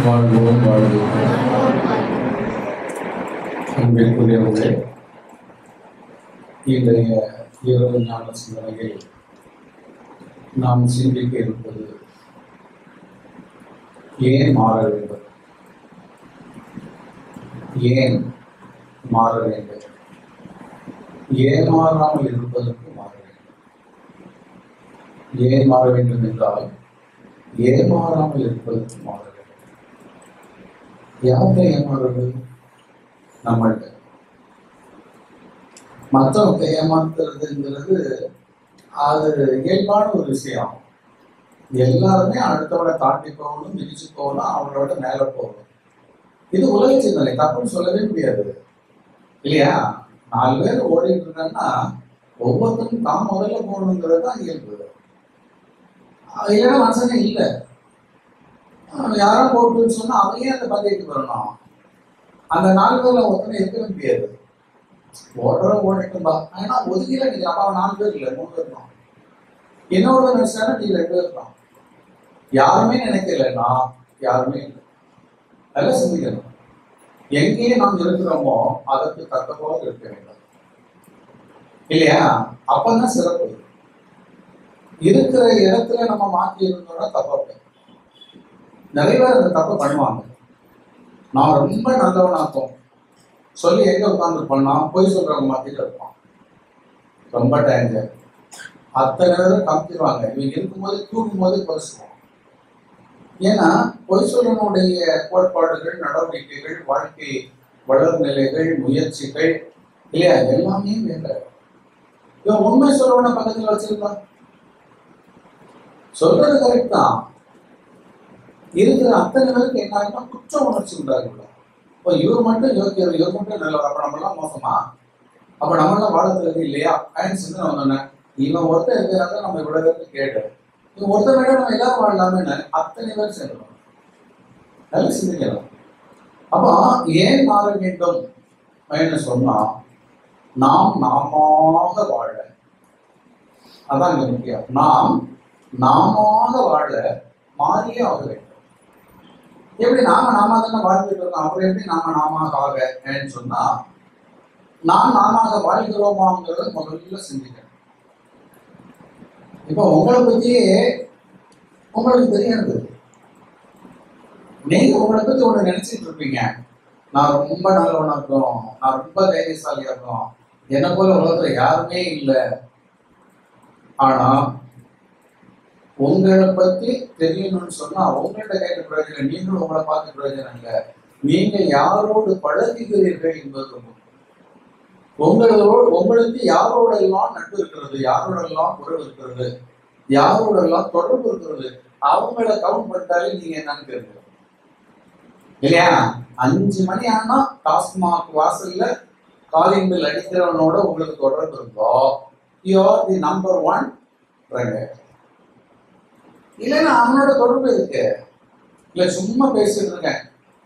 வாழ்வோம் வாழ்வோம் அன்பிற்குரியவர்களே இன்றைய இரவு ஞான சிந்தனையில் நாம் சிந்திக்க இருப்பது ஏன் மாற வேண்டும் ஏன் மாற வேண்டும் ஏமாறாமல் இருப்பதற்கு மாற வேண்டும் ஏன் மாற வேண்டும் என்றால் ஏமாறாமல் இருப்பதற்கு மாற வேண்டும் யார்கிட்ட ஏமாறுறது நம்மள்கிட்ட மற்றவங்க ஏமாத்துறதுங்கிறது அது இயல்பான ஒரு விஷயம் எல்லாருமே அடுத்தவனை தாண்டி போகணும் மிதிச்சு போகணும் அவங்களோட மேல போகணும் இது உலக சிந்தனை தப்புன்னு சொல்லவே முடியாது இல்லையா நாலு பேர் ஓடிட்டு இருக்காங்கன்னா ஒவ்வொருத்தரும் தான் முதல்ல போகணுங்கிறது தான் இயல்பு அது இல்லைன்னா மனுஷனே இல்லை யாரோ போட்டுன்னு சொன்னா அவங்க ஏன் அந்த பந்தயத்துக்கு வரணும் அந்த நாலு பேர்ல ஒருத்தனை இருக்கவே முடியாது ஓடுற ஓடிட்டும்பா ஏன்னா ஒதுக்கில நீங்க அப்பா நாலு பேர் இல்லை மூணு பேர் தான் என்னோட நினைச்சாலும் நீங்க ரெண்டு பேர் தான் யாருமே நினைக்கலன்னா யாருமே இல்லை நல்லா சிந்திக்கணும் எங்கேயே நாம் இருக்கிறோமோ அதற்கு தக்க போல இருக்க வேண்டும் இல்லையா அப்பதான் சிறப்பு இருக்கிற இடத்துல நம்ம மாற்றி இருந்தோம்னா தப்பு நிறைய பேர் அந்த தப்பை பண்ணுவாங்க நான் ரொம்ப நல்லவனாக்கும் சொல்லி எங்க உட்காந்து பண்ணா பொய் சொல்றவங்க மாத்திட்டு இருப்பான் ரொம்ப டேஞ்சர் அத்தனை பேரும் காமிச்சிருவாங்க இவங்க இருக்கும்போது தூக்கும் போது குறைச்சுவான் ஏன்னா பொய் சொல்லனுடைய கோட்பாடுகள் நடவடிக்கைகள் வாழ்க்கை வளர்நிலைகள் முயற்சிகள் இல்லையா எல்லாமே வேற இவன் உண்மை சொல்றவன பக்கத்துல வச்சிருக்கான் சொல்றது கரெக்ட் தான் இருக்கிற அத்தனை பேருக்கு என்ன ஆகுதுன்னா குற்ற உணர்ச்சி உண்டாகும்ல இப்போ இவர் மட்டும் யோக்கியர் இவர் மட்டும் நல்லவர் அப்ப நம்மளாம் மோசமா அப்ப நம்மளாம் வாழத்துறது இல்லையா அப்படின்னு சிந்தனை வந்தோன்னே இவன் ஒருத்தர் இருக்கிறாங்க நம்ம இவ்வளவு பேருக்கு கேட்டு இவன் ஒருத்தர் விட நம்ம எல்லாரும் வாழலாமே அத்தனை பேர் சேர்ந்துடும் நல்ல சிந்திக்கலாம் அப்போ ஏன் மாற வேண்டும் அப்படின்னு சொன்னா நாம் நாமாக வாழ அதான் இங்க முக்கியம் நாம் நாமாக வாழ மாறியே ஆக வேண்டும் எப்படி நாம நாம தானே வாழ்ந்துட்டு இருக்கோம் அப்புறம் எப்படி நாம நாம ஆக சொன்னா நாம் நாம வாழ்கிறோமாங்கிறத முதல்ல சிந்திக்கணும் இப்போ உங்களை பத்தியே உங்களுக்கு தெரியாது நீங்க உங்களை பத்தி ஒண்ணு நினைச்சிட்டு இருப்பீங்க நான் ரொம்ப நல்லவனா இருக்கும் நான் ரொம்ப தைரியசாலியா இருக்கும் என்ன போல உலகத்துல யாருமே இல்லை ஆனா உங்களை பத்தி தெரியணும்னு சொன்னா உங்கள்கிட்ட கேட்ட பிரயோஜனம் நீங்களும் உங்களை பார்த்து பிரயோஜனம் இல்லை நீங்க யாரோடு பழகுகிறீர்கள் என்பது உங்களோடு உங்களுக்கு யாரோட எல்லாம் நட்பு இருக்கிறது யாரோட எல்லாம் உறவு இருக்கிறது யாரோட எல்லாம் தொடர்பு இருக்கிறது அவங்கள கவுண்ட் பண்ணிட்டாலே நீங்க என்னன்னு தெரிஞ்சிடும் இல்லையா அஞ்சு மணி ஆனா டாஸ்மாக் வாசல்ல காலிங் பில் அடிக்கிறவனோட உங்களுக்கு தொடர்பு இருந்தோ you are the number one private இல்லைன்னா அவனோட தொடர்பு இருக்கு இல்ல சும்மா பேசிட்டு இருக்கேன்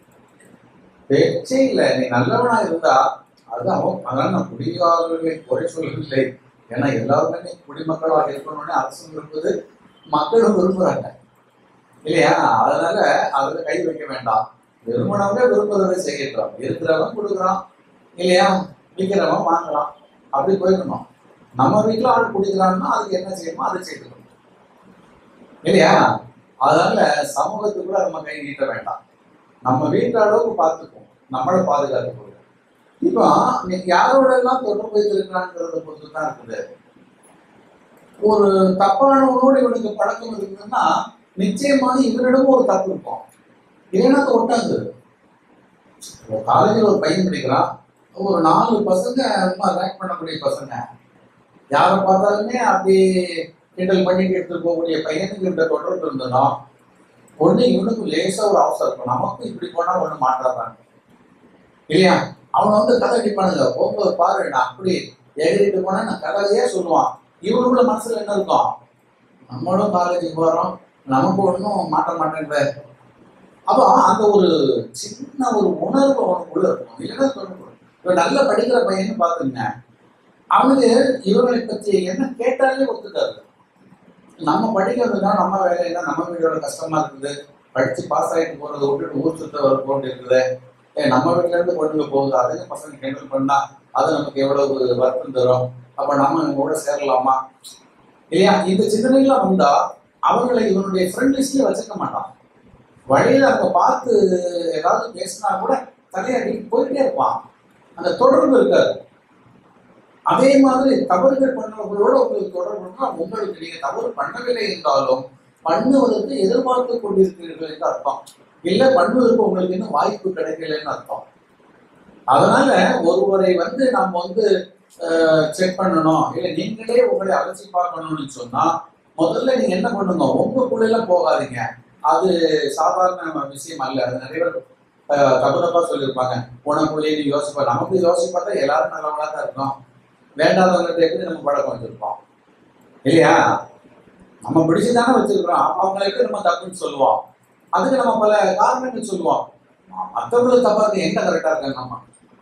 பேச்சே இல்ல நீ நல்லவனா இருந்தா அது அவன் அதனால நான் குடிகாரர்களை குறை சொல்லவில்லை ஏன்னா எல்லாருமே குடிமக்களாக இருக்கணும்னு அரசு விரும்புது மக்களும் விரும்புறாங்க இல்லையா அதனால அதுல கை வைக்க வேண்டாம் விரும்பினவங்க விரும்புறதை செய்யலாம் இருக்கிறவன் கொடுக்குறான் இல்லையா விற்கிறவன் வாங்கலாம் அப்படி போயிடணும் நம்ம வீட்டுல ஆள் குடிக்கிறான்னா அதுக்கு என்ன செய்யணுமோ அதை செய்யணும் இல்லையா அதனால சமூகத்துக்குள்ள நம்ம கை நீட்ட வேண்டாம் நம்ம வீட்டு அளவுக்கு பார்த்துக்குவோம் நம்மளை பாதுகாத்துக்கொள்வோம் இப்போ இன்னைக்கு யாரோட எல்லாம் தொடர்பு வைத்திருக்கிறாங்கிறத பொறுத்து தான் இருக்குது ஒரு தப்பானவனோடு இவனுக்கு பழக்கம் இருக்குதுன்னா நிச்சயமாக இவனிடமும் ஒரு தப்பு இருக்கும் இல்லைன்னா அது ஒட்டாது காலேஜில் ஒரு பையன் படிக்கிறான் ஒரு நாலு பசங்க ரொம்ப ரேக் பண்ணக்கூடிய பசங்க யாரை பார்த்தாலுமே அப்படி கிண்டல் பண்ணிட்டு எடுத்து போகக்கூடிய பையனுக்கு இந்த தொடர்பு இருந்ததுன்னா ஒண்ணு இவனுக்கு லேசா ஒரு அவசரம் இருக்கும் நமக்கும் இப்படி போனா ஒண்ணு மாட்டாடுறாங்க இல்லையா அவன் வந்து கதை அடிப்பானுங்க போகும்போது பாரு நான் அப்படி எழுதிட்டு போனா நான் கதையே சொல்லுவான் இவனுக்குள்ள மனசுல என்ன இருக்கும் நம்மளும் காலேஜுக்கு போறோம் நமக்கு ஒன்றும் மாட்ட மாட்டேங்கிற அப்போ அந்த ஒரு சின்ன ஒரு உணர்வு அவனுக்குள்ள இருக்கும் இல்லைன்னா தொடர்பு இவன் நல்லா படிக்கிற பையன்னு பாத்துங்க அவனுக்கு இவர்களை பற்றி என்ன கேட்டாலே ஒத்துக்காது நம்ம படிக்கிறதுனா நம்ம வேலையில நம்ம வீடோட கஷ்டமா இருக்குது படிச்சு பாஸ் ஆகிட்டு போறதை விட்டுட்டு ஊர் சுத்த வர போட்டு இருக்குது ஏ நம்ம வீட்டுல இருந்து பொண்ணுங்க போகுது அதுங்க பசங்க ஹேண்டில் பண்ணா அது நமக்கு எவ்வளவு வருத்தம் தரும் அப்ப நம்ம இவங்க கூட சேரலாமா இல்லையா இந்த சிந்தனைகள்லாம் வந்தா அவங்களை இவனுடைய ஃப்ரெண்ட் லிஸ்ட்லயே வச்சுக்க மாட்டான் வழியில அவங்க பார்த்து ஏதாவது பேசினா கூட தலையாடிட்டு போயிட்டே இருப்பான் அந்த தொடர்பு இருக்காது அதே மாதிரி தவறுகள் பண்ணவர்களோட உங்களுக்கு தொடர்புனா உங்களுக்கு நீங்க தவறு பண்ணவில்லை என்றாலும் பண்ணுவதற்கு எதிர்பார்த்து கொண்டிருக்கிறீர்கள் என்று அர்த்தம் இல்ல பண்ணுவதற்கு உங்களுக்கு இன்னும் வாய்ப்பு கிடைக்கலன்னு அர்த்தம் அதனால ஒருவரை வந்து நம்ம வந்து செக் பண்ணணும் இல்ல நீங்களே உங்களை அலசி பார்க்கணும்னு சொன்னா முதல்ல நீங்க என்ன பண்ணுங்க உங்களுக்குள்ள எல்லாம் போகாதீங்க அது சாதாரண விஷயம் அல்ல அது நிறைய பேர் அஹ், தப்பு தப்பா சொல்லியிருப்பாங்க உனக்குள்ளே நீ யோசிப்பா நமக்கு யோசிச்சு பார்த்தா எல்லாரும் நல்லவங்களா தான் இருக்கும் வேண்டாதவங்கள்ட்ட எப்படி நம்ம பழக்கம் வச்சிருப்போம் இல்லையா நம்ம பிடிச்சுதானே வச்சிருக்கிறோம் அப்ப அவங்களை எப்படி நம்ம தப்புன்னு சொல்லுவோம் அதுக்கு நம்ம பல காரணங்கள் சொல்லுவோம் மற்றவங்களுக்கு தப்பா இருக்கு எங்க கரெக்டா இருக்காங்க நம்ம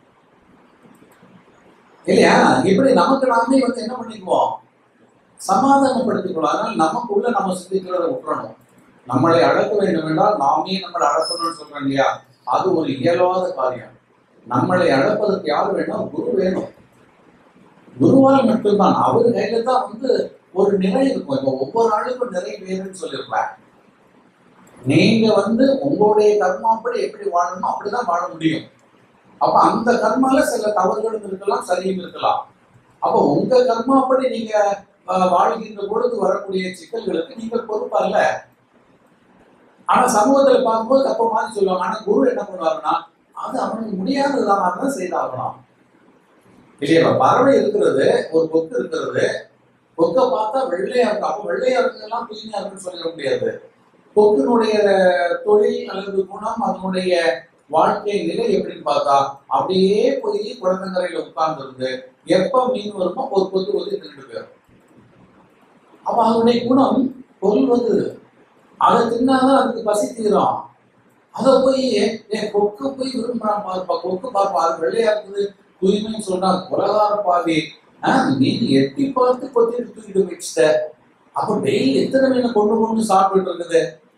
இல்லையா இப்படி நமக்கு நாமே வந்து என்ன பண்ணிக்குவோம் சமாதானப்படுத்திக்கணும் அதனால நமக்குள்ள நம்ம சிந்திக்கிறத விட்டுறணும் நம்மளை அடக்க வேண்டும் என்றால் நாமே நம்மளை அடக்கணும்னு சொல்றோம் இல்லையா அது ஒரு இயலாத காரியம் நம்மளை அடப்பதற்கு யார் வேணும் குரு வேணும் குருவால் மட்டும்தான் அவர் கையில தான் வந்து ஒரு நிறை இருக்கும் இப்போ ஒவ்வொரு ஆளுக்கும் நிறை வேறுன்னு சொல்லியிருப்பேன் நீங்க வந்து உங்களுடைய கர்மாப்படி எப்படி வாழணுமோ அப்படிதான் வாழ முடியும் அப்ப அந்த கர்மால சில தவறுகளும் இருக்கலாம் சரியும் இருக்கலாம் அப்ப உங்க கர்மாப்படி நீங்க அஹ், வாழ்கின்ற பொழுது வரக்கூடிய சிக்கல்களுக்கு நீங்கள் பொறுப்பல்ல ஆனா சமூகத்துல பார்க்கும்போது தப்ப மாதிரி சொல்லுவாங்க ஆனா குரு என்ன பண்ணுவாருன்னா அது அவனுக்கு முடியாததாக தான் செய்தாகணும் இல்லையா இப்ப பறவை இருக்கிறது ஒரு கொக்கு இருக்கிறது கொக்கை பார்த்தா வெள்ளையா இருக்கும் அப்ப வெள்ளையா இருக்கிறதெல்லாம் தூய்மையா இருக்குன்னு சொல்லிட முடியாது கொக்கினுடைய தொழில் அல்லது குணம் அதனுடைய வாழ்க்கை நிலை எப்படின்னு பார்த்தா அப்படியே போய் குளத்தங்கரையில உட்கார்ந்து இருந்து எப்ப மீன் வருமோ ஒரு கொத்து கொத்தி தின்னுட்டு போயிடும் அப்ப அதனுடைய குணம் கொல்வது அதை தின்னாதான் அதுக்கு பசி தீரும் அதை போய் என் கொக்கு போய் விரும்புறான் பாருப்பா கொக்கு பாருப்பா அது வெள்ளையா இருக்குது தூய்மைன்னு சொன்னா குலகார பாவி ஆஹ் மீன் எட்டி பார்த்து கொத்திட்டு தூக்கிட்டு வச்சுட்ட அப்ப டெய்லி எத்தனை மீனை கொண்டு கொண்டு சாப்பிட்டுட்டு இருக்குது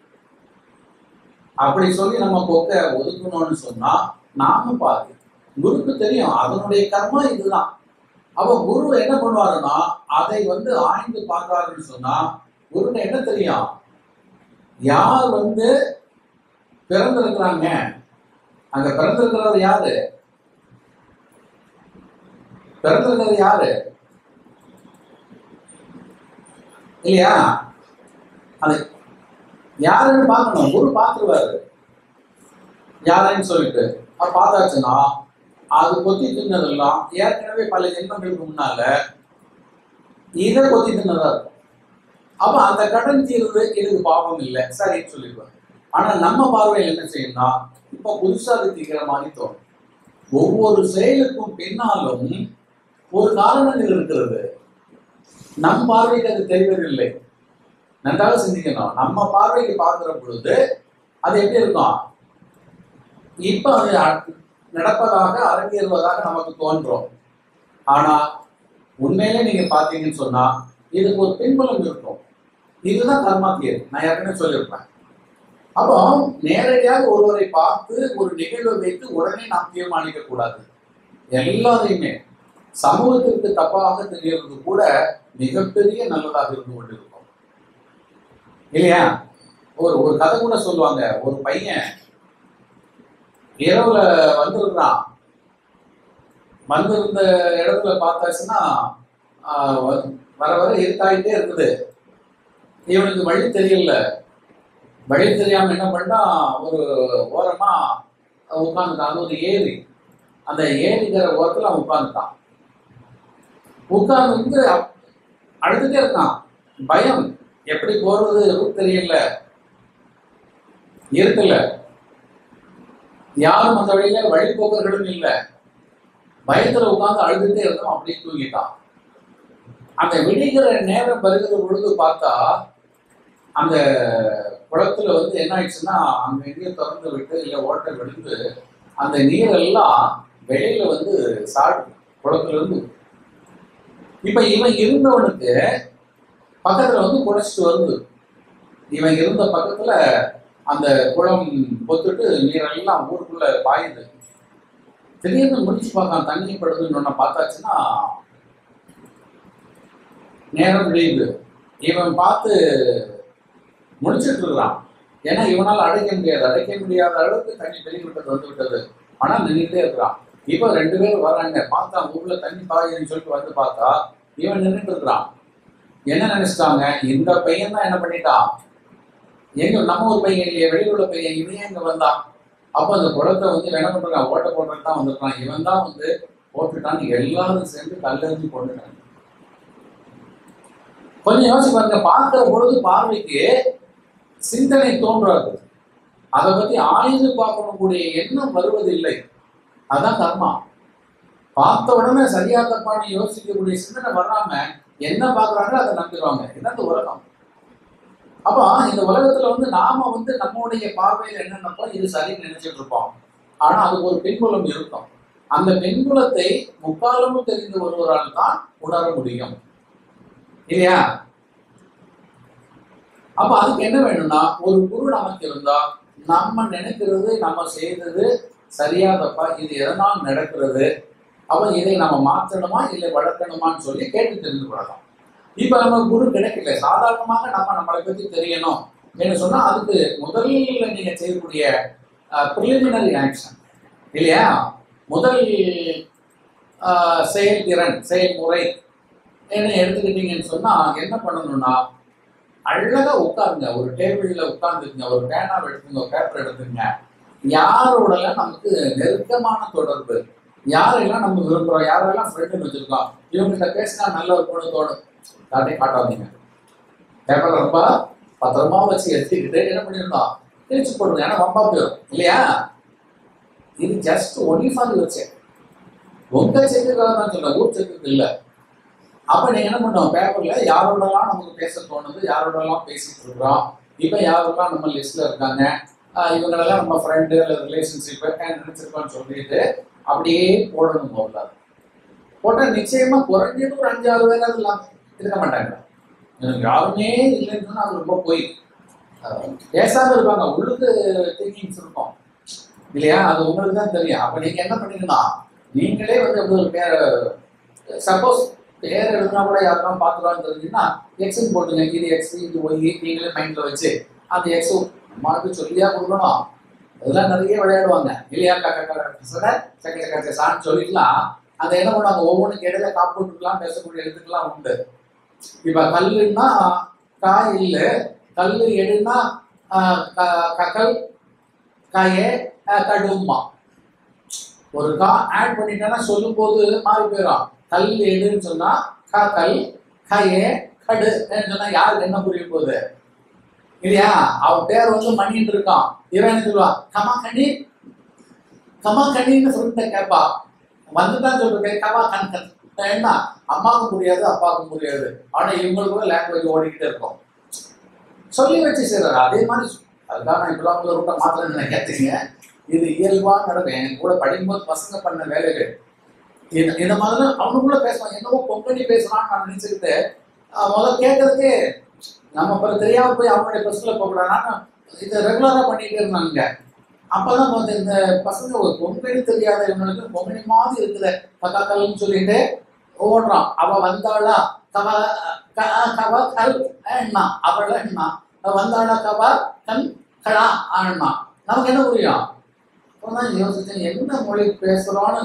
அப்படி சொல்லி நம்ம கொக்க ஒதுக்கணும்னு சொன்னா நாம பாரு குருக்கு தெரியும் அதனுடைய கர்மா இதுதான் அப்ப குரு என்ன பண்ணுவாருன்னா அதை வந்து ஆய்ந்து பார்த்தாருன்னு சொன்னா குருன்னு என்ன தெரியும் யார் வந்து பிறந்திருக்கிறாங்க அங்க பிறந்திருக்கிறது யாரு பிறந்திருக்கிறது யாரு இல்லையா அது யாருன்னு பார்க்கணும் குரு பார்த்துருவாரு யாருன்னு சொல்லிட்டு அது பார்த்தாச்சுன்னா அது கொத்தி தின்னதெல்லாம் ஏற்கனவே பல ஜென்மங்களுக்கு முன்னால இதை கொத்தி தின்னதா இருக்கும் அப்ப அந்த கடன் தீர்வு இதுக்கு பாவம் இல்லை சரின்னு சொல்லிடுவார் ஆனா நம்ம பார்வையில் என்ன செய்யணும்னா இப்ப புதுசா அது தீர்க்கிற மாதிரி தோணும் ஒவ்வொரு செயலுக்கும் பின்னாலும் ஒரு காரணங்கள் இருக்கிறது நம் பார்வைக்கு அது தெரிவதில்லை நன்றாக சிந்திக்கணும் நம்ம பார்வைக்கு பார்க்கிற பொழுது அது எப்படி இருக்கும் இப்ப அது அ- நடப்பதாக அரங்கேறுவதாக நமக்கு தோன்றும் ஆனா உண்மையிலே நீங்க பாத்தீங்கன்னு சொன்னா இதுக்கு ஒரு பின்புலம் இருக்கும் இதுதான் கர்மா தியரி நான் ஏற்கனவே சொல்லியிருப்பேன் அப்போ நேரடியாக ஒருவரை பார்த்து ஒரு நிகழ்வை வைத்து உடனே நாம் தீர்மானிக்க கூடாது எல்லாரையுமே சமூகத்திற்கு தப்பாக தெரியறது கூட மிகப்பெரிய நல்லதாக இருந்து கொண்டிருக்கும் இல்லையா ஒரு ஒரு கதை கூட சொல்லுவாங்க ஒரு பையன் இரவுல வந்திருக்கிறான் வந்திருந்த இடத்துல பார்த்தாச்சுன்னா ஆஹ், வ- வர வர இருட்டாயிட்டே இருக்குது இவனுக்கு வழி தெரியல வழி தெரியாம என்ன பண்ணா ஒரு ஓரமா உட்காந்துட்டான் அது ஒரு ஏரி அந்த ஏரிங்கிற ஓரத்துல அவன் உட்காந்துட்டான் உட்கார்ந்து வந்து அப்- அழுதுட்டே இருக்கான் பயம் எப்படி போறது ரூட் தெரியல இருக்குல்ல யாரும் அந்த வழியில வழிபோக்கர்களும் இல்ல பயத்துல உட்கார்ந்து அழுதுட்டே இருந்தோம் அப்படியே தூங்கிட்டான் அந்த விடிகிற நேரம் வருகிற பொழுது பார்த்தா அந்த குளத்துல வந்து என்ன ஆயிடுச்சுன்னா அங்க எங்கேயும் திறந்து விட்டு இல்ல ஓட்டை விழுந்து அந்த நீரெல்லாம் வெளியில வந்து சாடு குளத்துல இருந்து இப்ப இவன் இருந்தவனுக்கு பக்கத்துல வந்து குறைச்சிட்டு வருது இவன் இருந்த பக்கத்துல அந்த குளம் பொத்துட்டு நீரெல்லாம் ஊருக்குள்ள பாயுது திடீர்னு முடிச்சு பார்க்கலாம் தண்ணி படுதுன்னு ஒன்று பார்த்தாச்சுன்னா நேரம் விழியுது இவன் பார்த்து முடிச்சிட்டு இருக்கிறான் ஏன்னா இவனால் அடைக்க முடியாது அடைக்க முடியாத அளவுக்கு தண்ணி வெளியே விட்டது வந்து விட்டது ஆனா நின்றுட்டே இருக்கிறான் இப்போ ரெண்டு பேரும் வராங்க பார்த்தா ஊர்ல தண்ணி பாயுதுன்னு சொல்லிட்டு வந்து பார்த்தா இவன் நின்றுட்டு இருக்கிறான் என்ன நினைச்சிட்டாங்க இந்த பையன் தான் என்ன பண்ணிட்டான் எங்க நம்ம ஒரு பையன் இல்லையே வெளியுள்ள பையன் இவன் ஏன் இங்க வந்தான் அப்ப அந்த குளத்தை வந்து என்ன பண்றான் ஓட்ட போடுறதுக்கு தான் வந்திருக்கான் இவன் தான் வந்து போட்டுட்டான்னு எல்லாரும் சேர்ந்து கல்லெறிஞ்சு கொண்டுட்டாங்க கொஞ்சம் யோசிச்சு பாருங்க பார்க்கிற பொழுது பார்வைக்கு சிந்தனை தோன்றாது அதை பத்தி ஆய்ந்து பார்க்கணும் கூடிய எண்ணம் வருவதில்லை அதான் கர்மா பார்த்த உடனே சரியா தப்பான்னு யோசிக்கக்கூடிய சிந்தனை வராம என்ன பார்க்கறாங்களோ அதை நம்பிடுவாங்க இதான் இந்த உலகம் அப்போ இந்த உலகத்துல வந்து நாம வந்து நம்மளுடைய பார்வையில் என்ன நினைப்போம் இது சரின்னு நினைச்சிட்டு இருப்போம் ஆனா அதுக்கு ஒரு பின்புலம் இருக்கும் அந்த பின்புலத்தை முக்காலமும் தெரிந்த ஒருவரால் தான் உணர முடியும் இல்லையா அப்ப அதுக்கு என்ன வேணும்னா ஒரு குரு நமக்கு இருந்தா நம்ம நினைக்கிறது நம்ம செய்தது சரியா தப்பா இது எதனால் நடக்கிறது அப்ப இதை நம்ம மாற்றணுமா இல்லை வளர்க்கணுமான்னு சொல்லி கேட்டு தெரிந்து கொள்ளலாம் இப்ப நம்ம குரு கிடைக்கல சாதாரணமாக நம்ம நம்மளை பத்தி தெரியணும் என்று சொன்னா அதுக்கு முதல்ல நீங்க செய்யக்கூடிய ப்ரிலிமினரி ஆக்ஷன் இல்லையா முதல் அஹ், செயல்திறன் செயல்முறை என்ன எடுத்துக்கிட்டீங்கன்னு சொன்னா என்ன பண்ணணும்னா அழகா உட்காருங்க ஒரு டேபிள்ல உட்கார்ந்துக்குங்க ஒரு பேனாவை எடுத்துங்க ஒரு பேப்பர் எடுத்துங்க யாரோடலாம் நமக்கு நெருக்கமான தொடர்பு யாரெல்லாம் நம்ம விரும்புறோம் யாரெல்லாம் ஃப்ரெண்டுன்னு வச்சிருக்கோம் இவங்ககிட்ட பேசினா நல்ல ஒரு குணத்தோடு காட்டே காட்டாதீங்க பேப்பர் ரொம்ப பத்திரமா வச்சு எடுத்துக்கிட்டு என்ன பண்ணிருந்தோம் கிழிச்சு போடுங்க ஏன்னா ரொம்ப போயிடும் இல்லையா இது just only for your check உங்க செக்குக்காக தான் சொல்றேன் ஊர் செக்குக்கு இல்லை அப்ப நீங்க என்ன பண்ணுவோம் பேப்பர்ல யாரோடலாம் நமக்கு பேச தோணுது யாரோடலாம் பேசிட்டு இருக்கிறோம் இப்ப யாரெல்லாம் நம்ம லிஸ்ட்ல இருக்காங்க ஆஹ் இவங்களெல்லாம் நம்ம ஃப்ரெண்டு அல்லது ரிலேஷன்ஷிப் நினைச்சிருக்கோம்னு சொல்லிட்டு அப்படியே போடணும் முதல்ல போட்டா நிச்சயமா குறைஞ்சது ஒரு அஞ்சாறு பேர் அது இல்லாம இருக்க மாட்டாங்க எனக்கு யாருமே இல்லைன்னு சொன்னா அது ரொம்ப போய் பேசாம இருப்பாங்க உள்ளுக்கு திங்கிங்ஸ் இருக்கும் இல்லையா அது உங்களுக்கு தான் தெரியும் அப்ப நீங்க என்ன பண்ணிக்கணும் நீங்களே வந்து அப்படி ஒரு பேர் சப்போஸ் பேர் எழுதுனா கூட யாருக்கும் பார்த்துருவான்னு தெரிஞ்சுன்னா எக்ஸ்ன்னு போட்டுங்க இது எக்ஸ் இது ஒய் நீங்களே மைண்ட்ல வச்சு அந்த எக்ஸ் அம்மாவுக்கு சொல்லியா கொடுக்கணும் அதெல்லாம் நிறைய விளையாடுவாங்க இல்லையா சக்க சக்க சான்னு சொல்லிக்கலாம் அந்த என்ன பண்ணுவாங்க ஒவ்வொன்றுக்கு இடையில காப்போட்டுக்கலாம் பேசக்கூடிய எழுத்துக்கெல்லாம் உண்டு இப்ப கல்லுன்னா காய் இல்ல கல்லு எடுன்னா ஆஹ், க- கக்கல் காயே ஆஹ், கடும்மா ஒரு கா ஆட் பண்ணிட்டேன்னா சொல்லும் போது மாறி போயிடும் கல் எடுன்னு சொன்னா க கல் கயே கடு சொன்னா யாருக்கு என்ன புரிய போகுது இல்லையா அவன் பேர் வந்து மணின்னு இருக்கான் இவன் என்ன சொல்லுவா கமா கண்ணி கமா கண்ணின்னு ஃப்ரெண்ட கேட்பா வந்துதான் சொல்றேன் கமா கண் கண் என்ன அம்மாவுக்கும் புரியாது அப்பாவுக்கும் புரியாது ஆனா இவங்களுக்கும் லாங்குவேஜ் ஓடிக்கிட்டே இருக்கும் சொல்லி வச்சு செய்றாரு அதே மாதிரி அதுதான் நான் இப்பெல்லாம் உங்களை ரூட்டை மாத்திரன்னு நினைக்காதீங்க இது இயல்பா நடக்கும் என் கூட படிக்கும்போது பசங்க பண்ண வேலைகள் இந்த இந்த மாதிரி அவனுக்குள்ள பேசுவான் என்னவோ கொங்கணி பேசுறான்னு நான் நினைச்சுக்கிட்டு ஆஹ் முதல்ல கேட்கறதுக்கே நம்ம அப்புறம் தெரியாம போய் அவனுடைய பஸ்ல போகக்கூடாது இதை ரெகுலரா பண்ணிட்டே இருந்தாங்க அப்பதான் வந்து இந்த பசங்க ஒரு கொங்கணி தெரியாத இவங்களுக்கு கொங்கணி மாதிரி இருக்குது கக்காக்கல்னு சொல்லிட்டு ஓடுறான் அவ வந்தாளா கவ க- கவ கல் என்ன அவள என்ன வந்தாளா கவ கண் கடா ஆனா நமக்கு என்ன புரியும் அப்பதான் யோசிச்சேன் என்ன மொழி பேசுறோன்னு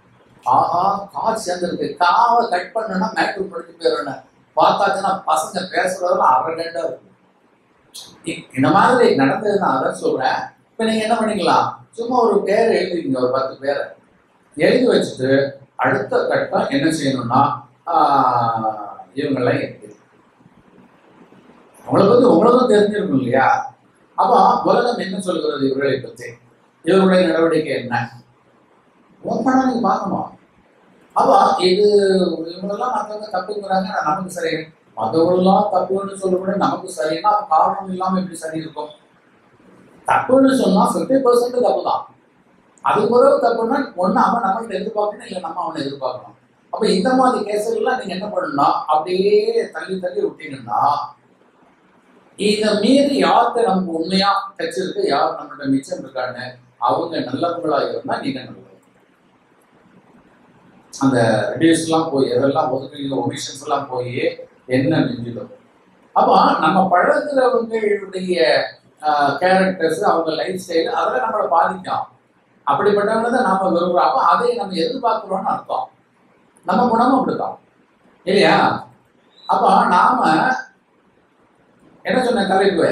ஆஹா கா சேர்ந்துருக்கு காவை கட் பண்ணனா மேட்ரு முடிஞ்சு போயிடணும் பார்த்தாச்சுன்னா பசங்க பேசுறதெல்லாம் அரகண்டா இருக்கும் இ- இந்த மாதிரி நடந்தது நான் அதான் சொல்றேன் இப்ப நீங்க என்ன பண்ணிக்கலாம் சும்மா ஒரு பேரை எழுதிங்க ஒரு பத்து பேரை எழுதி வச்சுட்டு அடுத்த கட்டம் என்ன செய்யணும்னா ஆஹ், இவங்கெல்லாம் எழுதி அவங்கள பத்தி உங்களுக்கும் தெரிஞ்சிருக்கும் இல்லையா அப்போ உலகம் என்ன சொல்கிறது இவர்களை பத்தி இவர்களுடைய நடவடிக்கை என்ன ஓப்பனா நீங்க பார்க்கணும் அப்போ இது இவங்களெல்லாம் மற்றவங்க தப்புங்கிறாங்க ஆனா நமக்கு சரி மற்றவங்களெல்லாம் தப்புன்னு சொல்லக்கூட நமக்கு சரின்னா அப்ப காரணம் இல்லாம எப்படி சரி இருக்கும் தப்புன்னு சொன்னா ஃபிஃப்டி பர்சன்ட் தப்பு தான் அது பிறகு தப்புன்னா ஒண்ணு அவன் நம்மள்ட்ட எதிர்பார்க்கணும் இல்லை நம்ம அவனை எதிர்பார்க்கணும் அப்ப இந்த மாதிரி கேஸுகள்லாம் நீங்க என்ன பண்ணணும்னா அப்படியே தள்ளி தள்ளி விட்டீங்கன்னா இதை மீறி யார்கிட்ட நமக்கு உண்மையா டச் இருக்கு யார் நம்மளோட மிச்சம் இருக்கான்னு அவங்க நல்லவங்களா இருந்தா நீங்க நல்லவங்க அந்த ரெடியூஸ் எல்லாம் போய் எதெல்லாம் ஒதுக்குறீங்க ஒமிஷன்ஸ் எல்லாம் போய் என்ன மிஞ்சிடும் அப்போ நம்ம பழகுறவங்களுடைய கேரக்டர்ஸ் அவங்க லைஃப் ஸ்டைல் அதெல்லாம் நம்மளை பாதிக்கும் அப்படிப்பட்டவங்க தான் நாம விரும்புறோம் அப்போ அதை நம்ம எதிர்பார்க்கிறோம்னு அர்த்தம் நம்ம குணமும் அப்படிதான் இல்லையா அப்போ நாம என்ன சொன்ன தலைப்பு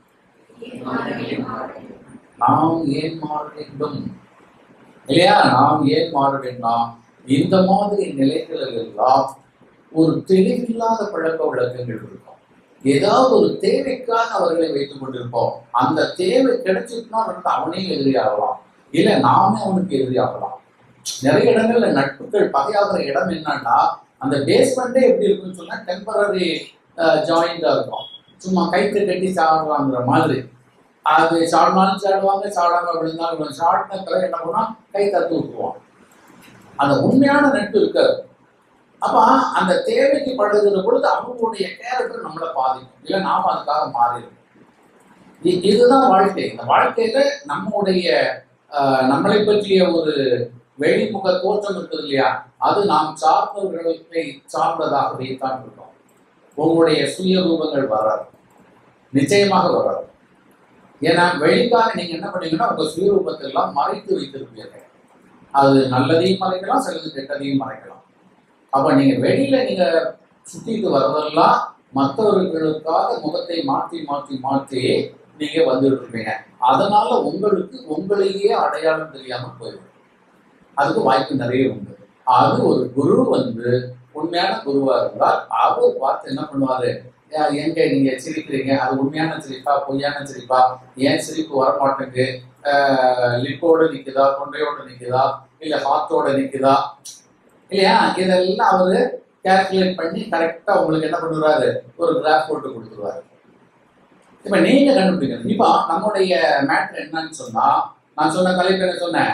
நாம் ஏன் மாற வேண்டும் இல்லையா நாம் ஏன் மாற வேண்டாம் இந்த மாதிரி நிலைகளில் எல்லாம் ஒரு தெளிவில்லாத பழக்க வழக்கங்கள் இருக்கும் ஏதாவது ஒரு தேவைக்காக அவர்களை வைத்துக் கொண்டிருப்போம் அந்த தேவை கிடைச்சிட்டுனா வந்து அவனே எதிரியாகலாம் இல்ல நாமே அவனுக்கு எதிரியாகலாம் நிறைய இடங்கள்ல நட்புகள் பகையாகிற இடம் என்னன்னா அந்த பேஸ்மெண்டே எப்படி இருக்குன்னு சொன்னா டெம்பரரி ஜாயிண்டா இருக்கும் சும்மா கைக்கு கட்டி சாடுறாங்கிற மாதிரி அது சாடினாலும் சாடுவாங்க சாடாம விழுந்தாலும் சாடின பிறகு என்ன பண்ணா கை தத்து விட்டுருவான் அந்த உண்மையான நட்பு இருக்காது அப்ப அந்த தேவைக்கு பழகுற பொழுது அவங்களுடைய கேரக்டர் நம்மளை பாதிக்கும் இல்லை நாம அதுக்காக மாறிடும் இ- இதுதான் வாழ்க்கை இந்த வாழ்க்கையில நம்முடைய ஆஹ், நம்மளை பற்றிய ஒரு வெளிமுக தோற்றம் இருக்குது இல்லையா அது நாம் சார்ந்தவர்களை சார்ந்ததாகவே தான் இருக்கும் உங்களுடைய சுய ரூபங்கள் வராது நிச்சயமாக வராது ஏன்னா வெளிக்காக நீங்க என்ன பண்ணீங்கன்னா உங்க சுயரூபத்தை எல்லாம் மறைத்து வைத்திருப்பீர்கள் அது நல்லதையும் மறைக்கலாம் சிலது கெட்டதையும் மறைக்கலாம் அப்ப நீங்க வெளியில நீங்க சுத்திட்டு வர்றதெல்லாம் மற்றவர்களுக்காக முகத்தை மாற்றி மாற்றி மாற்றி நீங்க வந்துட்டு இருப்பீங்க அதனால உங்களுக்கு உங்களையே அடையாளம் தெரியாம போயிடும் அதுக்கு வாய்ப்பு நிறைய உண்டு அது ஒரு குரு வந்து உண்மையான குருவா இருந்தால் அவர் பார்த்து என்ன பண்ணுவாரு "யா, எங்க நீங்க சிரிக்கிறீங்க அது உண்மையான சிரிப்பா பொய்யான சிரிப்பா ஏன் சிரிப்பு வரமாட்டேங்குது லிப்போட நிக்குதா தொண்டையோட நிக்குதா இல்ல ஹார்ட்டோட நிக்குதா இல்லையா இதெல்லாம் அவரு கால்குலேட் பண்ணி கரெக்டா உங்களுக்கு என்ன பண்ணுவாரு ஒரு கிராஃப் போட்டு கொடுத்துருவாரு இப்ப நீங்க கண்டுபிடிக்கணும் இப்போ நம்முடைய மேட்ரு என்னன்னு சொன்னா நான் சொன்ன தலைப்பு என்ன சொன்னேன்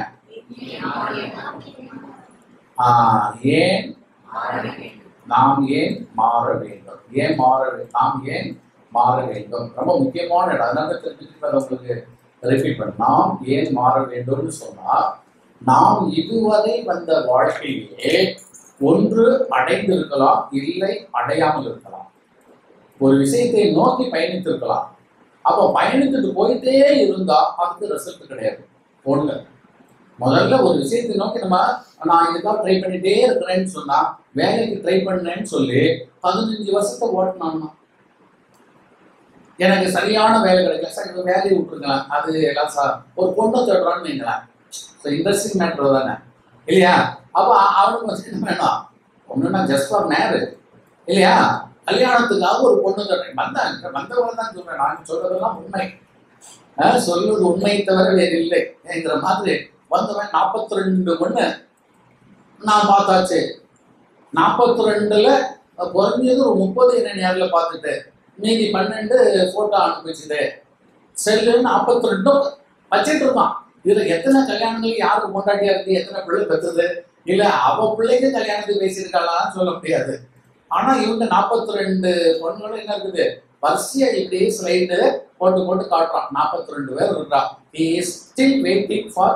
ஆஹ், ஏன் நாம் ஏன் மாற வேண்டும் ஏன் மாற வே- நாம் ஏன் மாற வேண்டும் ரொம்ப முக்கியமான இடம் அதனால திருப்பி திருப்பி அதை உங்களுக்கு ரிப்பீட் பண்ண நாம் ஏன் மாற வேண்டும்னு சொன்னா நாம் இதுவரை வந்த வாழ்க்கையிலே ஒன்று அடைந்திருக்கலாம் இல்லை அடையாமல் இருக்கலாம் ஒரு விஷயத்தை நோக்கி பயணித்திருக்கலாம் அப்போ பயணித்துட்டு போயிட்டே இருந்தா அதுக்கு ரிசல்ட் கிடையாது ஒண்ணு முதல்ல ஒரு விஷயத்தை நோக்கி நம்ம நான் இதுக்காக ட்ரை பண்ணிட்டே இருக்கிறேன்னு சொன்னா வேலைக்கு ட்ரை பண்ணேன்னு சொல்லி பதினஞ்சு வருஷத்தை ஓட்டினான்னா எனக்கு சரியான வேலை கிடைக்கல சார் இந்த வேலையை விட்டுருக்கலாம் அது எல்லாம் சார் ஒரு பொண்ணை தேடுறான்னு வைங்களேன் ஸோ இன்ட்ரெஸ்டிங் மேட்ரு தானே இல்லையா அப்போ அ- அவனுக்கு வந்து என்ன வேணும் ஒன்றுனா ஜஸ்ட் ஃபார் மேரேஜ் இல்லையா கல்யாணத்துக்காக ஒரு பொண்ணு தேடுறேன் வந்தாங்க வந்தவங்க தான் சொல்றேன் நான் சொல்றதெல்லாம் உண்மை அஹ் சொல்வது உண்மையை தவிர வேறு இல்லை என்கிற மாதிரி வந்தவன் நாற்பத்தி ரெண்டு பொண்ணு நான் பார்த்தாச்சு நாற்பத்தி ரெண்டுல குறைஞ்சது ஒரு முப்பது என்ன நேரில் பார்த்துட்டு மீதி பன்னெண்டு போட்டோ அனுப்பிச்சுது செல்லு நாற்பத்தி ரெண்டும் வச்சுட்டு இருக்கான் இதுல எத்தனை கல்யாணங்கள் யாருக்கு கொண்டாட்டியா இருக்கு எத்தனை பிள்ளை பெற்றது இல்ல அவ பிள்ளைக்கு கல்யாணத்துக்கு பேசியிருக்காளான்னு சொல்ல முடியாது ஆனா இவங்க நாற்பத்தி ரெண்டு பொண்ணுகளும் என்ன இருக்குது வரிசையா இப்படியே ஸ்லைடு போட்டு போட்டு காட்டுறான் நாற்பத்தி ரெண்டு பேர் இருக்கா ஸ்டில் வெயிட்டிங் ஃபார்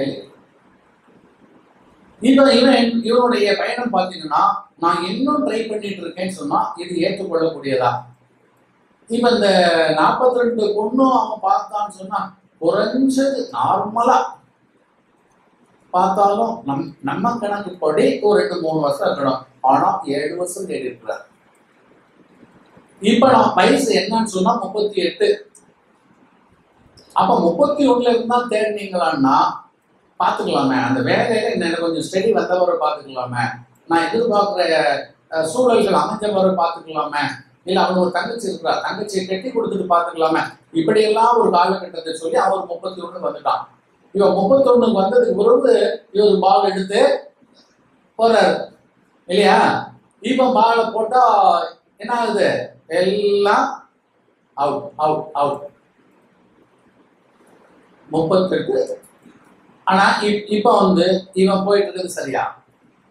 இப்போ இவன் இவனுடைய பயணம் பார்த்தீங்கன்னா நான் இன்னும் ட்ரை பண்ணிட்டு இருக்கேன்னு சொன்னா இது ஏற்றுக்கொள்ளக்கூடியதா இப்ப இந்த நாற்பத்தி ரெண்டு பொண்ணும் அவன் பார்த்தான்னு சொன்னா குறைஞ்சது நார்மலா பார்த்தாலும் நம் நம்ம கணக்குப்படி ஒரு ரெண்டு மூணு வருஷம் இருக்கணும் ஆனா ஏழு வருஷம் தேடி இருக்கிறார் இப்ப நான் வயசு என்னன்னு சொன்னா முப்பத்தி எட்டு அப்ப முப்பத்தி ஒண்ணுல இருந்தா தேடினீங்களான்னா பாத்துக்கலாமே அந்த வேலையில இன்னும் கொஞ்சம் ஸ்டடி வந்தவரை பாத்துக்கலாமே நான் எதிர்பார்க்கிற அஹ், சூழல்கள் அமைஞ்சவரை பாத்துக்கலாமே இல்ல அவன் ஒரு தங்கச்சி இருக்கிறா தங்கச்சியை கட்டி கொடுத்துட்டு பாத்துக்கலாமே இப்படியெல்லாம் ஒரு காலகட்டத்தை சொல்லி அவர் முப்பத்தி ஒண்ணு வந்துட்டான் இவன் முப்பத்தி ஒண்ணுக்கு வந்ததுக்கு பிறகு இவர் பால் எடுத்து போறாரு இல்லையா இப்ப பாலை போட்டா என்ன ஆகுது எல்லாம் அவுட் அவுட் அவுட் முப்பத்தெட்டு ஆனா இப்- இப்ப வந்து இவன் போயிட்டு இருக்குது சரியா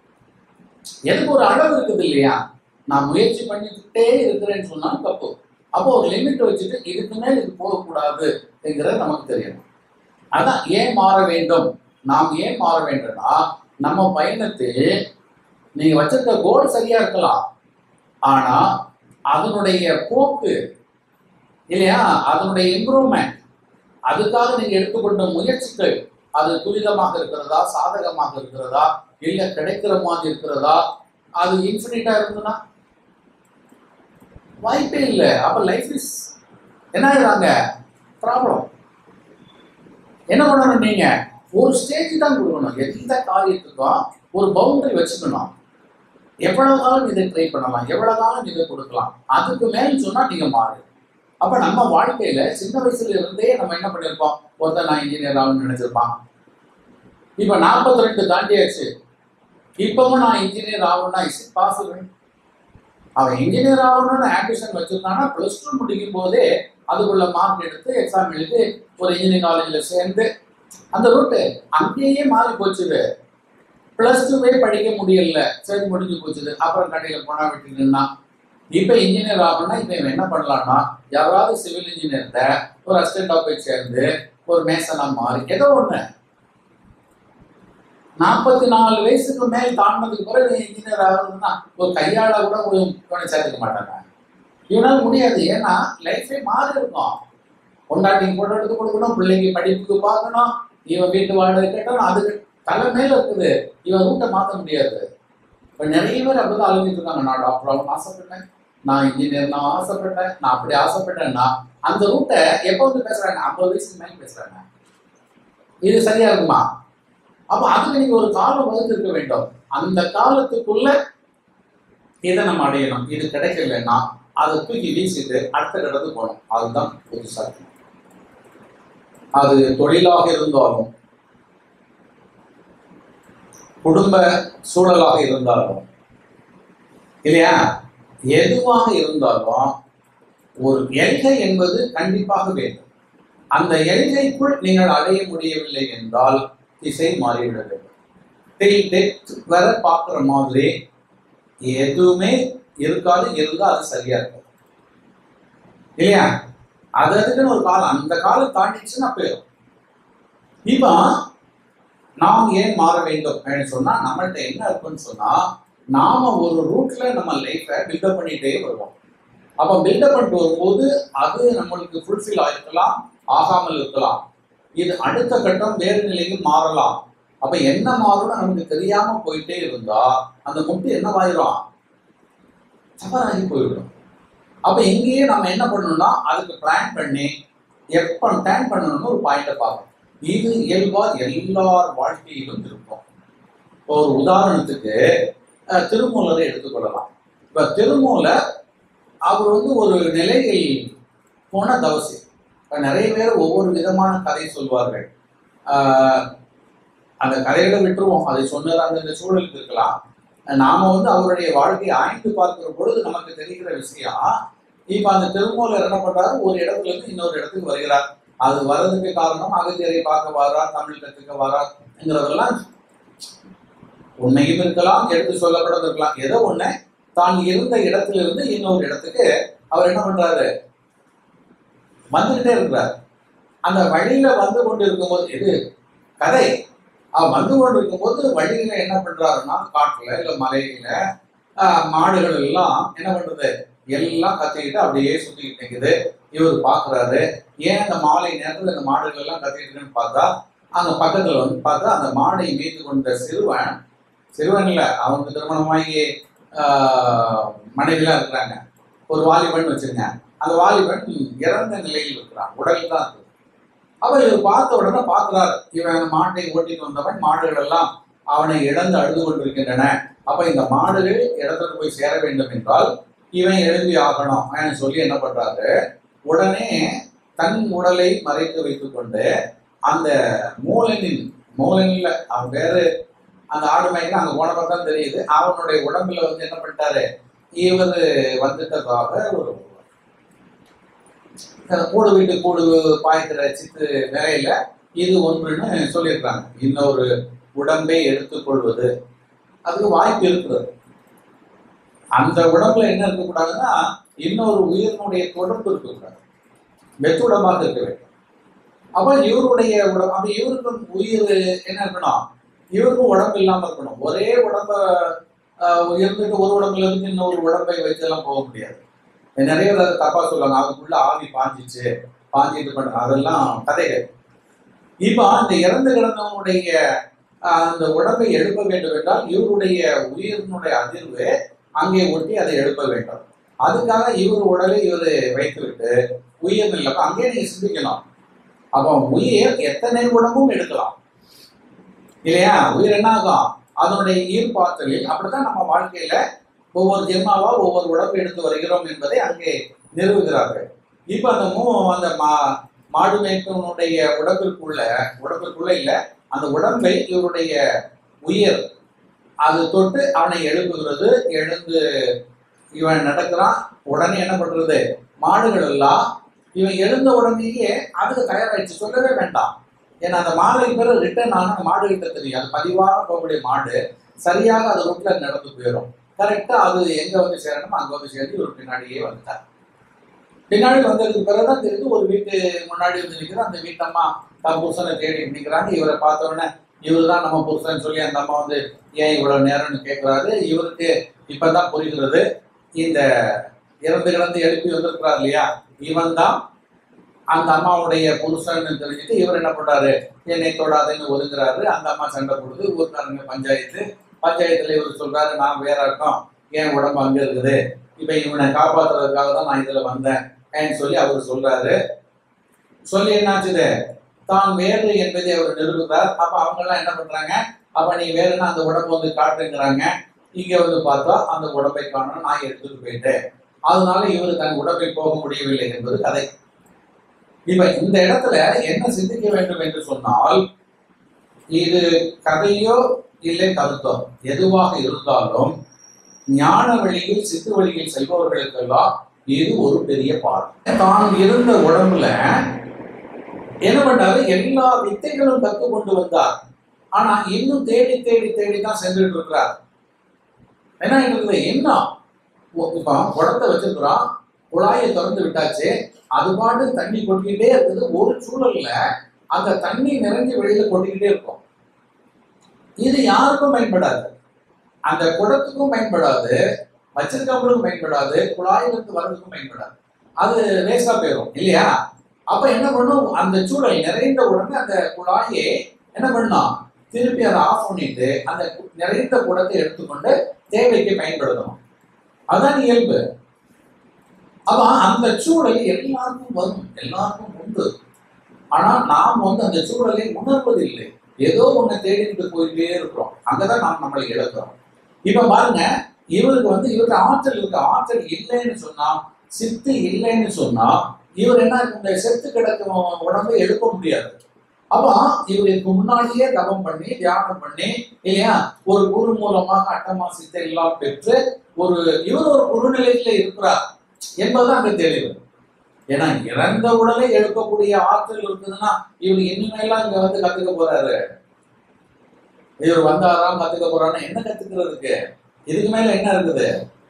எனக்கு ஒரு அளவு இருக்குது இல்லையா நான் முயற்சி பண்ணிக்கிட்டே இருக்கிறேன்னு சொன்னாலும் தப்பு அப்போ ஒரு லிமிட் வச்சுட்டு இதுக்கு மேல் இது போகக்கூடாது என்கிறது நமக்கு தெரியணும் அதான் ஏன் மாற வேண்டும் நாம் ஏன் மாற வேண்டும்னா நம்ம பயணத்தில் நீங்க வச்சிருக்க கோல் சரியா இருக்கலாம் ஆனா அதனுடைய போக்கு இல்லையா அதனுடைய இம்ப்ரூவ்மெண்ட் அதுக்காக நீங்க எடுத்துக்கொண்ட முயற்சிகள் அது துரிதமாக இருக்கிறதா சாதகமாக இருக்கிறதா இல்ல கிடைக்கிற மாதிரி இருக்கிறதா அது இன்ஃபினிட்டா இருந்ததுன்னா வாய்ப்பே இல்லை அப்ப லைஃப் இஸ் என்ன ஆகுறாங்க ப்ராப்ளம் என்ன பண்ணணும் நீங்க ஒரு ஸ்டேஜ் தான் கொடுக்கணும் எந்த காரியத்துக்கும் ஒரு பவுண்டரி வச்சுக்கணும் எவ்வளவு காலம் இதை ட்ரை பண்ணலாம் எவ்வளவு காலம் இதை கொடுக்கலாம் அதுக்கு மேல் சொன்னா நீங்க மாறு அப்ப நம்ம வாழ்க்கையில சின்ன வயசுல இருந்தே நம்ம என்ன பண்ணிருப்போம் ஒருத்தன் நான் இன்ஜினியர் ஆகணும்னு நினைச்சிருப்பான் இப்ப நாற்பத்தி ரெண்டு தாண்டியாச்சு இப்பவும் நான் இன்ஜினியர் ஆகணும்னா இஸ் இட் பாசிபிள் அவன் இன்ஜினியர் ஆகணும்னு ஆம்பிஷன் வச்சிருந்தானா பிளஸ் டூ முடிக்கும் போதே அதுக்குள்ள மார்க் எடுத்து எக்ஸாம் எழுதி ஒரு இன்ஜினியரிங் காலேஜில் சேர்ந்து அந்த ரூட்டு அங்கேயே மாறி போச்சுது பிளஸ் டூவே படிக்க முடியல சரி முடிஞ்சு போச்சுது அப்புறம் கடையில் போனா விட்டு நின்னா இப்போ இன்ஜினியர் ஆகணும்னா இப்போ இவன் என்ன பண்ணலாம்னா யாராவது சிவில் இன்ஜினியர்கிட்ட ஒரு அசிஸ்டண்டா போய் சேர்ந்து ஒரு மேசனா மாறி ஏதோ ஒண்ணு நாற்பத்தி நாலு வயசுக்கு மேல் தாண்டினதுக்கு பிறகு இன்ஜினியர் ஆகுதுன்னா ஒரு கையாள கூட இவனை சேர்த்துக்க மாட்டாங்க இவனால முடியாது ஏன்னா லைஃபே மாறி இருக்கும் பொண்டாட்டிக்கு போட்டோ எடுத்து கொடுக்கணும் பிள்ளைக்கு படிப்புக்கு பார்க்கணும் இவன் வீட்டு வாடகை கட்டணும் அதுக்கு தலை மேல இருக்குது இவன் ரூட்டை மாற்ற முடியாது இப்போ நிறைய பேர் அப்படிதான் அழுகிட்டு இருக்காங்க நான் டாக்டர் ஆகணும்னு ஆசைப்பட்டேன் நான் இன்ஜினியர் நான் ஆசைப்பட்டேன் நான் அப்படி ஆசைப்பட்டேன்னா அந்த ரூட்டை எப்போ வந்து பேசுறாங்க ஐம்பது வயசுக்கு மேலே பேசுறாங்க இது சரியா இருக்குமா அப்ப அதுக்கு நீங்க ஒரு காலம் வகுத்து இருக்க வேண்டும் அந்த காலத்துக்குள்ள இதை நம்ம அடையணும் இது கிடைக்கலன்னா அதை தூக்கி வீசிட்டு அடுத்த கடத்துக்கு போகணும் அதுதான் புதுசாக அது தொழிலாக இருந்தாலும் குடும்ப சூழலாக இருந்தாலும் இல்லையா எதுவாக இருந்தாலும் ஒரு எல்கை என்பது கண்டிப்பாக வேண்டும் அந்த எல்கைக்குள் நீங்கள் அடைய முடியவில்லை என்றால் திசை மாறிவிட வேண்டும் டில் டெத் வர பார்க்குற மாதிரி எதுவுமே இருக்காது இருந்தா அது சரியா இருக்கும் இல்லையா அது அதுக்குன்னு ஒரு காலம் அந்த காலம் தாண்டிச்சுன்னா போயிடும் இப்போ நாம் ஏன் மாற வேண்டும் அப்படின்னு சொன்னா நம்மள்ட்ட என்ன இருக்குன்னு சொன்னா நாம ஒரு ரூட்ல நம்ம லைஃபை பில்டப் பண்ணிட்டே வருவோம் அப்ப பில்டப் பண்ணிட்டு வரும்போது அது நம்மளுக்கு ஃபுல்ஃபில் ஆயிருக்கலாம் ஆகாமல் இருக்கலாம் இது அடுத்த கட்டம் வேறு நிலையில் மாறலாம் அப்ப என்ன மாறும்னு நமக்கு தெரியாம போயிட்டே இருந்தா அந்த முட்டு என்னவாயிரும் தவறாகி போயிடும் அப்ப இங்கேயே நம்ம என்ன பண்ணணும்னா அதுக்கு பிளான் பண்ணி எப்ப பிளான் பண்ணணும்னு ஒரு பாயிண்ட பார்க்கணும் இது இயல்பா எல்லார் வாழ்க்கையிலும் இருக்கும் இப்போ ஒரு உதாரணத்துக்கு அஹ், திருமூலரை எடுத்துக்கொள்ளலாம் இப்ப திருமூலர் அவர் வந்து ஒரு நிலையில் போன தவசி இப்ப நிறைய பேர் ஒவ்வொரு விதமான கதை சொல்வார்கள் ஆஹ் அந்த கதைகளை விட்டுருவோம் அதை சொன்னது அந்த சூழலுக்கு இருக்கலாம் நாம வந்து அவருடைய வாழ்க்கையை ஆய்ந்து பார்க்கிற பொழுது நமக்கு தெரிகிற விஷயம் இப்ப அந்த திருமூலர் என்ன பண்றாரு ஒரு இடத்துல இருந்து இன்னொரு இடத்துக்கு வருகிறார் அது வர்றதுக்கு காரணம் அகத்தியரை பார்க்க வாரார் தமிழ் கத்துக்க வாரார்ங்கிறதெல்லாம் உண்மையும் இருக்கலாம் எடுத்து சொல்லப்படது இருக்கலாம் ஏதோ ஒண்ணு தான் இருந்த இடத்துல இருந்து இன்னொரு இடத்துக்கு அவர் என்ன பண்றாரு வந்துகிட்டே இருக்கிறார் அந்த வழியில வந்து கொண்டு இருக்கும்போது இது கதை அவர் வந்து கொண்டு இருக்கும்போது வழியில என்ன பண்றாருன்னா காட்டுல இல்ல மலையில ஆஹ், மாடுகள் எல்லாம் என்ன பண்றது எல்லாம் கத்திக்கிட்டு அப்படியே சுத்திக்கிட்டு நிக்குது இவர் பாக்குறாரு ஏன் அந்த மாலை நேரத்துல இந்த மாடுகள் எல்லாம் கத்திக்கிட்டு இருக்குன்னு பார்த்தா அந்த பக்கத்துல வந்து பார்த்தா அந்த மாடை மீது கொண்ட சிறுவன் சிறுவன் இல்ல அவனுக்கு திருமணமாகி ஆஹ், மனைவிலாம் இருக்கிறாங்க ஒரு வாலிபன் வச்சிருங்க அந்த வாலிபன் இறந்த நிலையில் இருக்கிறான் உடல் தான் இருக்கு அவர் இவர் பார்த்த உடனே பார்க்கிறார் இவன் அந்த மாட்டை ஓட்டிட்டு வந்தவன் மாடுகள் எல்லாம் அவனை இழந்து அழுது கொண்டிருக்கின்றன அப்ப இந்த மாடுகள் இடத்துக்கு போய் சேர வேண்டும் என்றால் இவன் எழும்பி ஆகணும் அப்படின்னு சொல்லி என்ன பண்றாரு உடனே தன் உடலை மறைத்து வைத்துக் கொண்டு அந்த மூலனின் மூலனில் அவன் பேரு அந்த ஆடு மயக்கம் அங்க போனப்ப தான் தெரியுது அவனுடைய உடம்புல வந்து என்ன பண்ணிட்டாரு இவர் வந்துட்டதாக ஒரு அந்த கூடு வீட்டு கூடு பாய்க்கிற சித்து நிறையில இது ஒன்றுன்னு சொல்லியிருக்காங்க இன்னொரு உடம்பை எடுத்துக்கொள்வது அதுக்கு வாய்ப்பு இருக்கிறது அந்த உடம்புல என்ன இருக்கக்கூடாதுன்னா இன்னொரு உயிரினுடைய தொடர்பு இருக்கக்கூடாது வெற்றுடமாக இருக்க வேண்டும் அப்ப இவருடைய உடம்பு அப்ப இவருக்கும் உயிர் என்ன இருக்கணும் இவருக்கும் உடம்பு இல்லாம இருக்கணும் ஒரே உடம்ப ஆஹ், இருந்துட்டு ஒரு உடம்புல இருந்து இன்னொரு உடம்பை வச்செல்லாம் போக முடியாது நிறைய பேர் அதை தப்பா சொல்லுவாங்க அதுக்குள்ள ஆவி பாஞ்சிச்சு பாஞ்சி இது பண்ண அதெல்லாம் கதைகள் இப்போ அந்த இறந்து கிடந்தவனுடைய ஆஹ், அந்த உடம்பை எழுப்ப வேண்டும் என்றால் இவருடைய உயிரினுடைய அதிர்வு அங்கே ஒட்டி அதை எழுப்ப வேண்டும் அதுக்காக இவர் உடலை இவர் வைத்துவிட்டு உயிர் இல்லாம அங்கேயே நீங்க சிந்திக்கணும் அப்போ உயிர் எத்தனை உடம்பும் எடுக்கலாம் இல்லையா உயிர் என்ன ஆகும் அதனுடைய ஈர்ப்பாற்றலில் அப்படித்தான் நம்ம வாழ்க்கையில ஒவ்வொரு ஜென்மாவா ஒவ்வொரு உடம்பு எடுத்து வருகிறோம் என்பதை அங்கே நிறுவுகிறார்கள் இப்ப அந்த மூ அந்த மா மாடு மேய்ப்பவனுடைய உடம்பிற்குள்ள உடம்பிற்குள்ள இல்ல அந்த உடம்பை இவருடைய உயிர் அது தொட்டு அவனை எழுப்புகிறது எழுந்து இவன் நடக்கிறான் உடனே என்ன பண்றது மாடுகள் எல்லாம் இவன் எழுந்த உடனேயே அதுக்கு தயாராயிடுச்சு சொல்லவே வேண்டாம் ஏன்னா அந்த மாடுக்கு பிறகு ரிட்டர்ன் ஆன அந்த மாடு கிட்ட தெரியும் அது பதிவாக போகக்கூடிய மாடு சரியாக அது ரூட்ல நடந்து போயிடும் கரெக்டா அது எங்க வந்து சேரணுமோ அங்க வந்து சேர்ந்து இவர் பின்னாடியே வந்துட்டார் பின்னாடி வந்ததுக்கு பிறகுதான் தெரிஞ்சு ஒரு வீட்டு முன்னாடி வந்து நிற்கிற அந்த வீட்டம்மா தன் புருஷனை தேடி நிற்கிறாங்க இவரை பார்த்த உடனே இவர் தான் நம்ம புருஷன் சொல்லி அந்த அம்மா வந்து ஏன் இவ்வளவு நேரம்னு கேட்கிறாரு இவருக்கு இப்பதான் புரிகிறது இந்த இறந்து கிடந்து எழுப்பி வந்திருக்கிறார் இல்லையா இவன் தான் அந்த அம்மாவுடைய புருஷன் தெரிஞ்சுட்டு இவர் என்ன பண்றாரு என்னை தொடாதுன்னு ஒதுங்குறாரு அந்த அம்மா சண்டை போடுது ஊர்க்காரங்க பஞ்சாயத்து பஞ்சாயத்துல இவர் சொல்றாரு நான் வேற இருக்கோம் என் உடம்பு அங்க இருக்குது இப்ப இவனை காப்பாத்துறதுக்காக தான் நான் இதுல வந்தேன் ஏன்னு சொல்லி அவர் சொல்றாரு சொல்லி என்னாச்சுது தான் வேறு என்பதை அவர் நிரூபித்தார் அப்ப அவங்க எல்லாம் என்ன பண்றாங்க அப்ப நீ வேறுன்னா அந்த உடம்பு வந்து காட்டுங்கிறாங்க இங்க வந்து பார்த்தா அந்த உடம்பை காணணும் நான் எடுத்துட்டு போயிட்டேன் அதனால இவர் தன் உடம்பை போக முடியவில்லை என்பது கதை இப்ப இந்த இடத்துல என்ன சிந்திக்க வேண்டும் என்று சொன்னால் இது கதையோ இல்லை கருத்தோ எதுவாக இருந்தாலும் ஞான வழியில் சித்து வழியில் செல்பவர்களுக்கெல்லாம் இது ஒரு பெரிய பாடம் தான் இருந்த உடம்புல என்ன பண்ணாரு எல்லா வித்தைகளும் கத்து கொண்டு வந்தார் ஆனா இன்னும் தேடி தேடி தேடி தான் சென்றுட்டு இருக்கிறார் என்ன இருக்குது என்ன ஒ- இப்ப குடத்தை வச்சிருக்கிறோம் குழாயை திறந்து விட்டாச்சு அது பாட்டு தண்ணி கொட்டிக்கிட்டே இருக்குது ஒரு சூழல்ல அந்த தண்ணி நிறைஞ்சு வெளியில கொட்டிக்கிட்டே இருக்கும் இது யாருக்கும் பயன்படாது அந்த குடத்துக்கும் பயன்படாது வச்சிருக்கவங்களுக்கும் பயன்படாது குழாயிலிருந்து வர்றதுக்கும் பயன்படாது அது வேஸ்டா போயிடும் இல்லையா அப்ப என்ன பண்ணும் அந்த சூழல் நிறைந்த உடனே அந்த குழாயை என்ன பண்ணலாம் திருப்பி அதை ஆஃப் பண்ணிட்டு அந்த கு- நிறைந்த குடத்தை எடுத்துக்கொண்டு தேவைக்கு பயன்படுத்தணும் அதான் இயல்பு அப்ப அந்த சூழல் எல்லாருக்கும் வரும் எல்லாருக்கும் உண்டு ஆனா நாம் வந்து அந்த சூழலை உணர்வதில்லை ஏதோ ஒண்ணு தேடிட்டு போயிட்டே இருக்கிறோம் அங்கதான் நாம் நம்மளை இழக்கிறோம் இப்ப பாருங்க இவருக்கு வந்து இவருக்கு ஆற்றல் இருக்கு ஆற்றல் இல்லைன்னு சொன்னா சித்து இல்லைன்னு சொன்னா இவர் என்ன இந்த செத்து கிடக்கும் உடம்பை எழுப்ப முடியாது அப்ப இவர் இதுக்கு முன்னாடியே தவம் பண்ணி தியானம் பண்ணி இல்லையா ஒரு குரு மூலமாக அட்டமா சித்தை எல்லாம் பெற்று ஒரு இவர் ஒரு குருநிலையில இருக்கிறார் என்பதுதான் அங்க தெளிவு ஏன்னா இறந்த உடலை எழுப்பக்கூடிய ஆற்றல் இருக்குதுன்னா இவர் இனிமேலாம் இங்க வந்து கத்துக்க போறாரு இவர் வந்தாராம் கத்துக்க போறாருன்னா என்ன கத்துக்கிறதுக்கு இதுக்கு மேல என்ன இருக்குது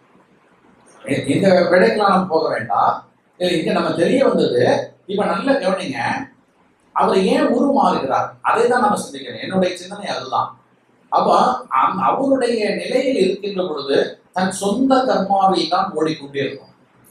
இ- இந்த விடைக்கெல்லாம் நம்ம போக வேண்டாம் இல்ல இங்க நம்ம தெரிய வந்தது இப்ப நல்ல கவனிங்க அவர் ஏன் உருமாறுகிறார் அதை தான் நம்ம சிந்திக்கணும் என்னுடைய சிந்தனை அதுதான் அப்ப அந்த- அவருடைய நிலையில் இருக்கின்ற பொழுது தன் சொந்த கர்மாவில் தான் ஓடிக்கொண்டே இருக்கும்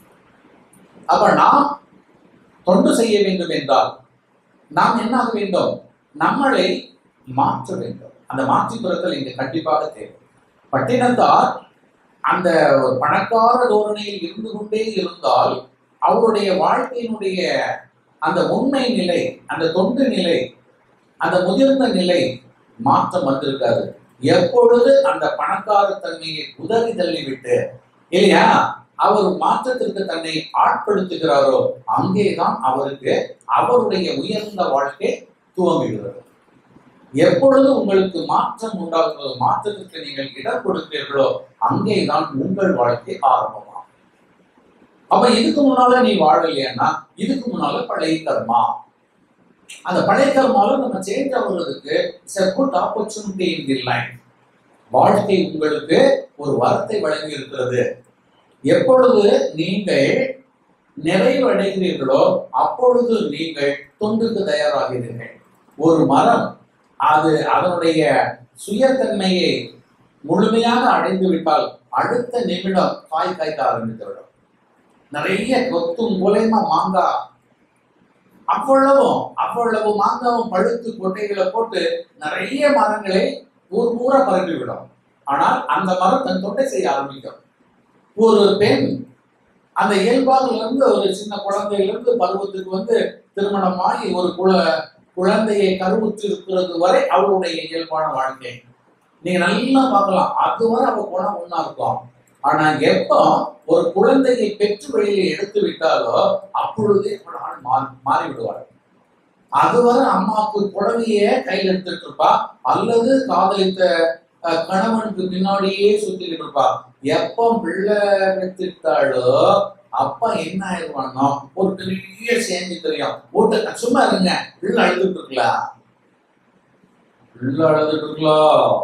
அப்ப நாம் தொண்டு செய்ய வேண்டும் என்றால் நாம் என்ன ஆக வேண்டும் நம்மளை மாற்ற வேண்டும் அந்த மாற்றி பிறத்தல் இங்கு கண்டிப்பாக தேவை பட்டினத்தார் அந்த ஒரு பணக்கார தோரணையில் இருந்து கொண்டே இருந்தால் அவருடைய வாழ்க்கையினுடைய அந்த உண்மை நிலை அந்த தொண்டு நிலை அந்த முதிர்ந்த நிலை மாற்றம் வந்திருக்காது எப்பொழுது அந்த பணக்கார தன்மையை உதறி தள்ளிவிட்டு இல்லையா அவர் மாற்றத்திற்கு தன்னை ஆட்படுத்துகிறாரோ அங்கேதான் அவருக்கு அவருடைய உயர்ந்த வாழ்க்கை துவங்குகிறது எப்பொழுது உங்களுக்கு மாற்றம் உண்டாகிறதோ மாற்றத்திற்கு நீங்கள் இடம் கொடுக்கிறீர்களோ அங்கேதான் உங்கள் வாழ்க்கை ஆரம்பமாகும் அப்ப இதுக்கு முன்னால நீ வாழலையான்னா இதுக்கு முன்னால பழைய கர்மா அந்த பழைய கர்மால நம்ம சேஞ்ச் ஆகுறதுக்கு it's a good opportunity in the life வாழ்க்கை உங்களுக்கு ஒரு வரத்தை வழங்கி இருக்கிறது எப்பொழுது நீங்கள் நிறைவடைகிறீர்களோ அப்பொழுது நீங்கள் தொண்டுக்கு தயாராகிறீர்கள் ஒரு மரம் அது அதனுடைய சுயத்தன்மையை முழுமையாக அடைந்து விட்டால் அடுத்த நிமிடம் காய் காய்க்க ஆரம்பித்து விடும் நிறைய கொத்தும் மூலயமா மாங்காய் அவ்வளவும் அவ்வளவு மாங்காவும் பழுத்து கொட்டைகளை போட்டு நிறைய மரங்களை ஊர் பூரா பரப்பி விடும் ஆனால் அந்த மரம் தன் தொண்டை செய்ய ஆரம்பிக்கும் ஒரு பெண் அந்த இயல்பாகல இருந்து ஒரு சின்ன குழந்தையிலிருந்து பருவத்துக்கு வந்து திருமணமாகி ஒரு குல குழந்தையை கருவுற்று இருக்கிறது வரை அவளுடைய இயல்பான வாழ்க்கை நீங்க நல்லா பார்க்கலாம் அதுவரை அவ குணம் ஒண்ணா இருக்கும் ஆனா எப்போ ஒரு குழந்தையை பெற்று வெளியில எடுத்து விட்டாலோ அப்பொழுதே அவள் மாறி மாறி விடுவாள் அதுவரை அம்மாவுக்கு புடவையே கையில் எடுத்துட்டு இருப்பா அல்லது காதலித்த அஹ், கணவனுக்கு பின்னாடியே சுத்திக்கிட்டு இருப்பா எப்போ பிள்ளை பெற்றுட்டாலோ அப்பா என்ன ஆயிடுவானோ ஒரு பெரிய சேஞ்சி தெரியும் வீட்டு சும்மா இருங்க பிள்ளை அழுதுட்டு இருக்கலாம் பிள்ளை அழுதுட்டு இருக்கலாம்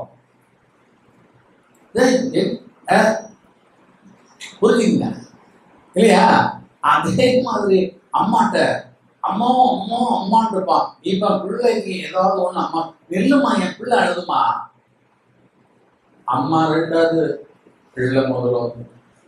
ஏய், ஏய், அஹ், புரியுதுங்க இல்லையா அதே மாதிரி அம்மாட்ட அம்மாவும் அம்மாவும் அம்மான் இருப்பான் இப்ப பிள்ளைக்கு ஏதாவது ஒண்ணு அம்மா நெல்லுமா என் பிள்ளை அழுதுமா அம்மா ரெண்டாவது பிள்ளை முதல்ல ஒண்ணு.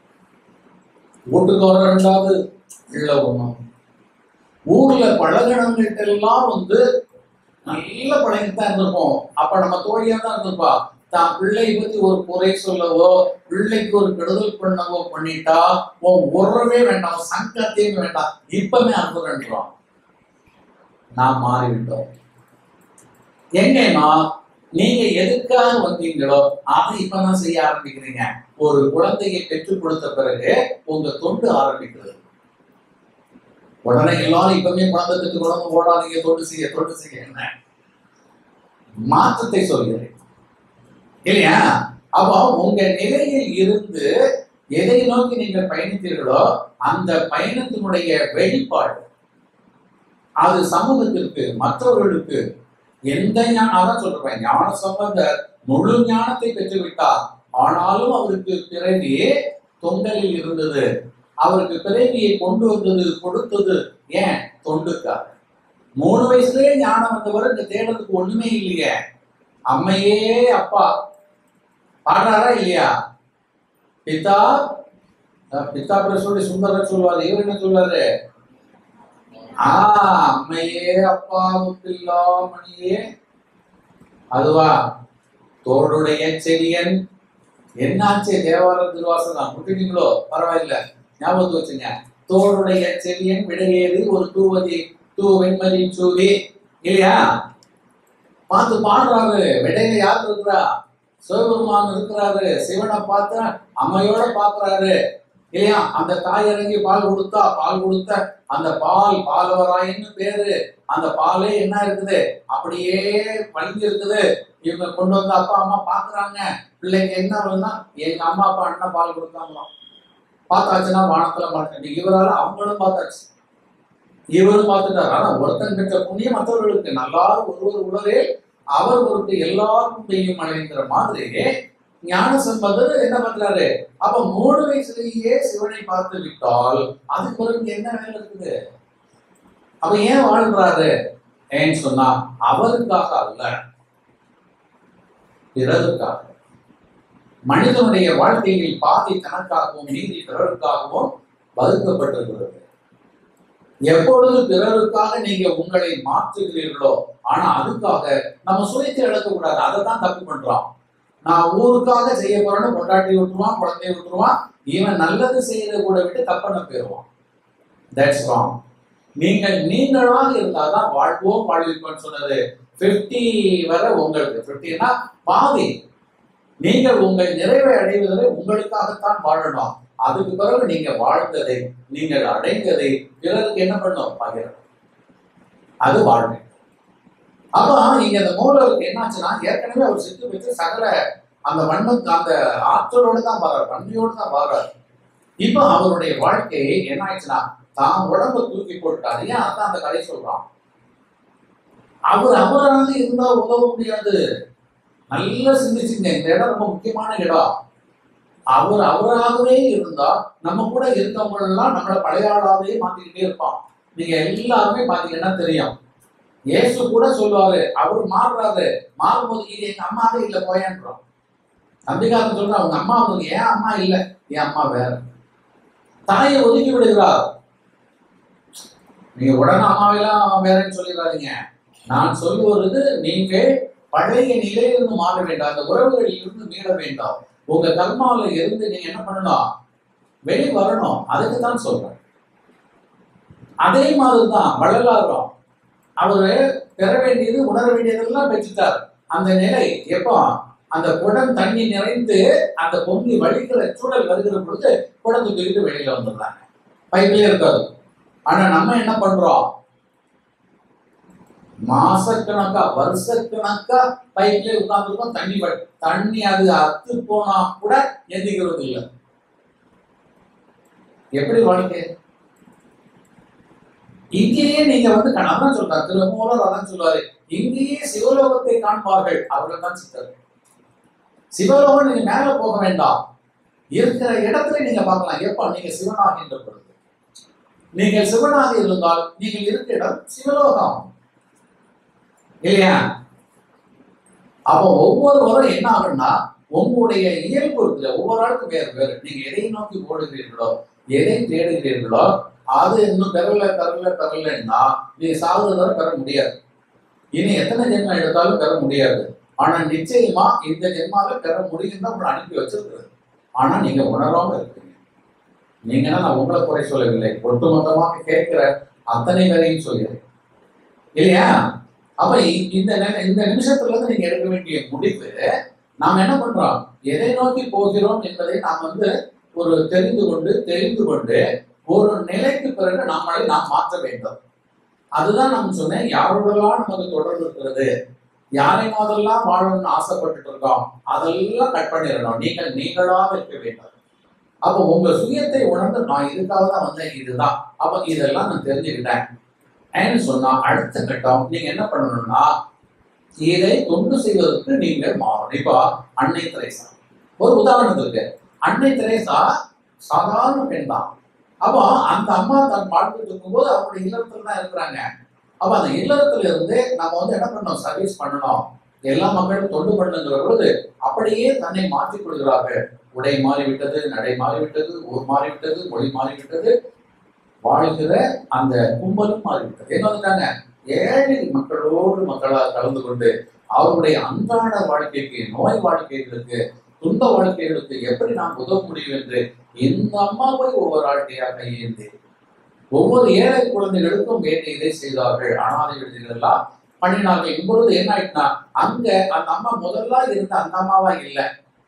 வீட்டுக்கு வர ரெண்டாவது பிள்ளை ஒண்ணும் ஊர்ல பழகினவங்கள்ட்ட எல்லாம் வந்து நல்ல பழகிட்டு தான் இருந்திருப்போம் அப்ப நம்ம தோழியா தான் இருந்திருப்பா தான் பிள்ளையை பத்தி ஒரு குறை சொல்லவோ பிள்ளைக்கு ஒரு கெடுதல் பண்ணவோ பண்ணிட்டா உன் உறவே வேண்டாம் சங்கத்தையும் வேண்டாம் இப்பமே அனுப்புறோம் நான் மாறிவிட்டோம் எங்கன்னா நீங்க எதுக்காக வந்தீங்களோ அதை இப்பதான் செய்ய ஆரம்பிக்கிறீங்க ஒரு குழந்தையை பெற்றுக் கொடுத்த பிறகு உங்க தொண்டு ஆரம்பிக்கிறது உடனே எல்லாரும் இப்பவுமே குழந்தை பெற்று குழந்தை ஓடாதீங்க தொண்டு செய்ய தொண்டு செய்ய என்ன மாற்றத்தை சொல்கிறேன் இல்லையா அப்போ உங்க நிலையில் இருந்து எதை நோக்கி நீங்கள் பயணித்தீர்களோ அந்த பயணத்தினுடைய வெளிப்பாடு அது சமூகத்திற்கு மற்றவர்களுக்கு எந்த ஞானம் அதான் சொல்றேன் ஞான சம்பந்தர் முழு ஞானத்தை பெற்றுவிட்டார் ஆனாலும் அவருக்கு பிறவி தொங்கலில் இருந்தது அவருக்கு பிறவியை கொண்டு வந்தது கொடுத்தது ஏன் தொண்டுக்காக மூணு வயசுலயே ஞானம் வந்தவர் இந்த தேடுறதுக்கு ஒண்ணுமே இல்லையே அம்மையே அப்பா பாடுறாரா இல்லையா பிதா அஹ் பிதா பிரசோடி சுந்தரர் சொல்வாரு இவர் என்ன சொல்வாரு ஆ அம்மையே அப்பாவுக்கு மணியே அதுவா தோளுடைய செடியன் என்னாச்சு தேவார திருவாசகம் விட்டுட்டீங்களோ பரவாயில்ல ஞாபகத்து வச்சுங்க தோளுடைய செடியன் விடையேறி ஒரு தூவதி தூ வெண்மதி சூவி இல்லையா பார்த்து பாடுறாரு விடையில யார் இருக்கிறா சிவபெருமான் இருக்கிறாரு சிவனை பார்த்தா அம்மையோட பாக்குறாரு இல்லையா அந்த தாய் இறங்கி பால் கொடுத்தா பால் கொடுத்த அந்த பால் பாலவராயின்னு பேரு அந்த பாலே என்ன இருக்குது அப்படியே வலிஞ்சு இருக்குது இவங்க கொண்டு வந்து அப்பா அம்மா பாக்குறாங்க பிள்ளைங்க என்ன ஆகுதுன்னா எங்க அம்மா அப்பா அண்ணன் பால் கொடுத்தாங்களாம் பார்த்தாச்சுன்னா வானத்துல மாட்டேன் இவரால அவங்களும் பார்த்தாச்சு இவரும் பார்த்துட்டாரு ஆனா ஒருத்தன் பெற்ற புண்ணியம் மற்றவர்களுக்கு நல்லாரும் ஒருவர் உலரே அவர் ஒருக்கு எல்லாருக்கும் பெய்யும் அடைங்கிற மாதிரி ஞான சம்பந்தர் என்ன பண்றாரு அப்ப மூணு வயசுலயே சிவனை பார்த்து விட்டால் அதுக்கு பிறகு என்ன வேலை இருக்குது அப்ப ஏன் வாழ்றாரு ஏன்னு சொன்னா அவருக்காக அல்ல பிறருக்காக மனிதனுடைய வாழ்க்கையில் பாதி தனக்காகவும் நீதி பிறருக்காகவும் வகுக்கப்பட்டிருக்கிறது எப்பொழுது பிறருக்காக நீங்க உங்களை மாற்றுகிறீர்களோ ஆனா அதுக்காக நம்ம சுயத்தை இழக்கக்கூடாது அதை தான் தப்பு பண்றோம் நான் ஊருக்காக செய்ய போறேன்னு கொண்டாட்டி விட்டுருவான் குழந்தைய விட்டுருவான் இவன் நல்லது செய்யறத கூட விட்டு தப்பண்ண போயிடுவான் தட்ஸ் ராங் நீங்கள் நீங்களாக இருந்தாதான் வாழ்வோம் வாழ்விப்போம்னு சொன்னது 50 வரை உங்களுக்கு 50னா பாதி நீங்கள் உங்கள் நிறைவை அடைவதை உங்களுக்காகத்தான் வாழணும் அதுக்கு பிறகு நீங்க வாழ்ந்ததை நீங்கள் அடைந்ததை பிறருக்கு என்ன பண்ணும் பகிரணும் அது வாழ்க்கை அப்ப இங்க அந்த மூலவருக்கு என்னாச்சுன்னா ஏற்கனவே அவர் செத்து வச்சு சகல அந்த வன்மம் அந்த ஆற்றலோட தான் வர்றார் வன்மையோடு தான் வர்றார் இப்போ அவருடைய வாழ்க்கை என்ன ஆயிடுச்சுன்னா தான் உடம்ப தூக்கி போட்டாரு ஏன் அதான் அந்த கதை சொல்றான் அவர் அவராக இருந்தா உதவ முடியாது நல்லா சிந்திச்சுங்க இந்த இடம் ரொம்ப முக்கியமான இடம் அவர் அவராகவே இருந்தா நம்ம கூட இருக்கவங்க எல்லாம் நம்மள பழைய ஆளாவே மாத்திக்கிட்டே இருப்போம் நீங்க எல்லாருமே பாத்தீங்கன்னா தெரியும் இயேசு கூட சொல்லுவாரு அவர் மாறுறாரு மாறும்போது இது எங்க அம்மாவே இல்ல போயன்றோம் தம்பிக்காரன் சொல்ற அவங்க அம்மா அவங்க ஏன் அம்மா இல்ல என் அம்மா வேற தாயை ஒதுக்கி விடுகிறார் நீங்க உடனே அம்மாவெல்லாம் வேறன்னு சொல்லிடாதீங்க நான் சொல்லுவது நீங்க பழைய நிலையிலிருந்து மாற வேண்டாம் அந்த உறவுகளில் இருந்து மீள வேண்டாம் உங்க கர்மாவில இருந்து நீங்க என்ன பண்ணணும் வெளி வரணும் அதுக்கு தான் சொல்றேன் அதே மாதிரிதான் வள்ளலாரும் அவரு பெற வேண்டியது உணர வேண்டியதெல்லாம் பெற்றுட்டார் அந்த நிலை எப்போ அந்த குடம் தண்ணி நிறைந்து அந்த பொங்கி வலிக்கிற சூழல் வருகிற பொழுது குடத்தை தூக்கிட்டு வெளியில வந்துடுறாங்க பைப்லயே இருக்காது ஆனா நம்ம என்ன பண்றோம் மாசக்கணக்கா வருஷக்கணக்கா பைப்லயே உட்கார்ந்துருக்கோம் தண்ணி வ- தண்ணி அது அத்து போனா கூட எந்திக்கிறது இல்லை எப்படி வாழ்க்கை இங்கேயே நீங்க வந்து கண- அதான் சொல்றாரு திருமூலர் அதான் சொல்லுவாரு இங்கேயே சிவலோகத்தை காண்பார்கள் அவர்கள் தான் சித்தர் சிவலோகம் நீங்க மேல போக வேண்டாம் இருக்கிற இடத்துல நீங்க பார்க்கலாம் எப்ப நீங்க சிவனாகின்ற பொழுது நீங்கள் சிவனாக இருந்தால் நீங்கள் இருக்கிற இடம் சிவலோகம் இல்லையா அப்போ ஒவ்வொருவரும் என்ன ஆகும்னா உங்களுடைய இயல்பு இருக்குல்ல ஒவ்வொரு ஆளுக்கும் வேறு வேறு நீங்க எதை நோக்கி ஓடுகிறீர்களோ எதை தேடுகிறீர்களோ அது இன்னும் பெறல பெறல பெறலன்னா நீங்க சாகுறது வரை பெற முடியாது இனி எத்தனை ஜென்மம் எடுத்தாலும் பெற முடியாது ஆனா நிச்சயமா இந்த ஜென்மால பெற முடியும் தான் உங்களை அனுப்பி வச்சிருக்கிறது ஆனா நீங்க உணராம இருக்கீங்க நீங்கன்னா நான் உங்களை குறை சொல்லவில்லை ஒட்டுமொத்தமாக கேட்கிற அத்தனை பேரையும் சொல்கிறேன் இல்லையா அப்ப இ- இந்த நி- இந்த நிமிஷத்துல இருந்து நீங்க எடுக்க வேண்டிய முடிவு நாம் என்ன பண்றோம் எதை நோக்கி போகிறோம் என்பதை நாம் வந்து ஒரு தெரிந்து கொண்டு தெரிந்து கொண்டு ஒரு நிலைக்கு பிறகு நம்மளை நாம் மாற்ற வேண்டும் அதுதான் நான் சொன்னேன் யாரோடலாம் நமக்கு தொடர்பு இருக்கிறது யாரை மாதிரிலாம் வாழணும்னு ஆசைப்பட்டுட்டு இருக்கோம் அதெல்லாம் கட் பண்ணிடணும் நீங்கள் நீங்களாக இருக்க வேண்டும் அப்போ உங்க சுயத்தை உணர்ந்து நான் இதுக்காக தான் வந்தேன் இதுதான் அப்ப இதெல்லாம் நான் தெரிஞ்சுக்கிட்டேன் ஏன்னு சொன்னா அடுத்த கட்டம் நீங்க என்ன பண்ணணும்னா இதை தொண்டு செய்வதற்கு நீங்கள் மாறணும் இப்போ அன்னை திரேசா ஒரு உதாரணத்துக்கு அன்னை திரேசா சாதாரண பெண் தான் அப்போ அந்த அம்மா தான் வாழ்ந்துட்டு இருக்கும்போது அவங்களுடைய இல்லறத்துல தான் இருக்கிறாங்க அப்ப அந்த இல்லறத்துல இருந்து நம்ம வந்து என்ன பண்ணணும் சர்வீஸ் பண்ணணும் எல்லா மக்களும் தொண்டு பண்ணுங்கிற பொழுது அப்படியே தன்னை மாற்றிக் கொள்கிறார்கள் உடை மாறிவிட்டது நடை மாறிவிட்டது ஊர் மாறிவிட்டது மொழி மாறிவிட்டது வாழ்கிற அந்த கும்பலும் மாறிவிட்டது என்ன வந்துட்டாங்க ஏழை மக்களோடு மக்களாக கலந்து கொண்டு அவருடைய அன்றாட வாழ்க்கைக்கு நோய் வாழ்க்கைகளுக்கு துன்ப வாழ்க்கைகளுக்கு எப்படி நாம் உதவ முடியும் என்று இந்த அம்மாவை ஒவ்வொரு ஆட்டையாக கையேந்தி ஒவ்வொரு ஏழை குழந்தைகளுக்கும் வேண்டியதை செய்தார்கள் அனாதை விடுதிகளெல்லாம் பண்ணினார்கள் இப்பொழுது என்ன ஆயிட்டுனா அங்க அந்த அம்மா முதல்ல இருந்த அந்த அம்மாவா இல்லை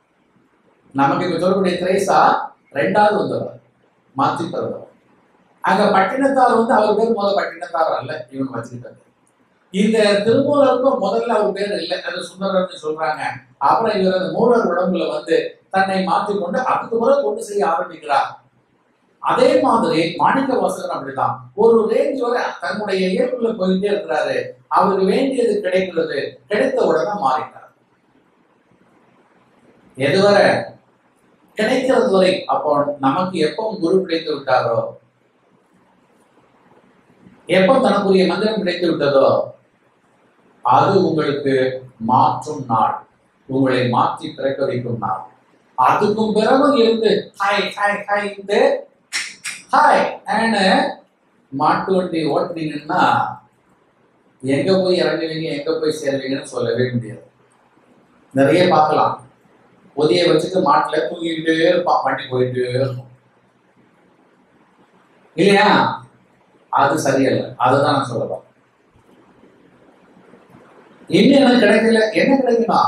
நமக்கு இப்ப சொல்லக்கூடிய திரேசா ரெண்டாவது வந்தவர் மாற்றி பிறந்தவர் அங்க பட்டினத்தார் வந்து அவர் பேர் முதல் பட்டினத்தார் அல்ல இவங்க வச்சுக்கிட்டாங்க இந்த திருமூலருக்கும் முதல்ல அவர் பேர் இல்லை அது சுந்தரர்னு சொல்றாங்க அப்புறம் இவர் அந்த மூலர் உடம்புல வந்து தன்னை மாற்றிக்கொண்டு அதுக்கு பிறகு கொண்டு செய்ய ஆரம்பிக்கிறார் அதே மாதிரி மாணிக்க வாசகர் அப்படிதான் ஒரு ரேஞ்ச் வரை தன்னுடைய இயல்புல போயிட்டே இருக்கிறாரு அவருக்கு வேண்டியது கிடைக்கிறது கிடைத்த உடனே மாறிட்டார் எதுவரை கிடைக்கிறது வரை அப்போ நமக்கு எப்போ குரு கிடைத்து விட்டாரோ எப்போ தனக்குரிய மந்திரம் கிடைத்து விட்டதோ அது உங்களுக்கு மாற்றும் நாள் உங்களை மாற்றி பிறக்க வைக்கும் நாள் அதுக்கும் பிறகு இருந்து ஹாய் ஹாய் ஹாய் இந்த ஹாய் ஆனு மாட்டு வண்டி ஓட்டுனீங்கன்னா எங்க போய் இறங்குவீங்க எங்க போய் சேருவீங்கன்னு சொல்லவே முடியாது நிறைய பார்க்கலாம் பொதிய வச்சுட்டு மாட்டுல தூங்கிக்கிட்டே இருப்பான் வண்டி போயிட்டே இருக்கும் இல்லையா அது சரியல்ல அதுதான் நான் சொல்லலாம் இன்னும் எனக்கு கிடைக்கல என்ன கிடைக்குமா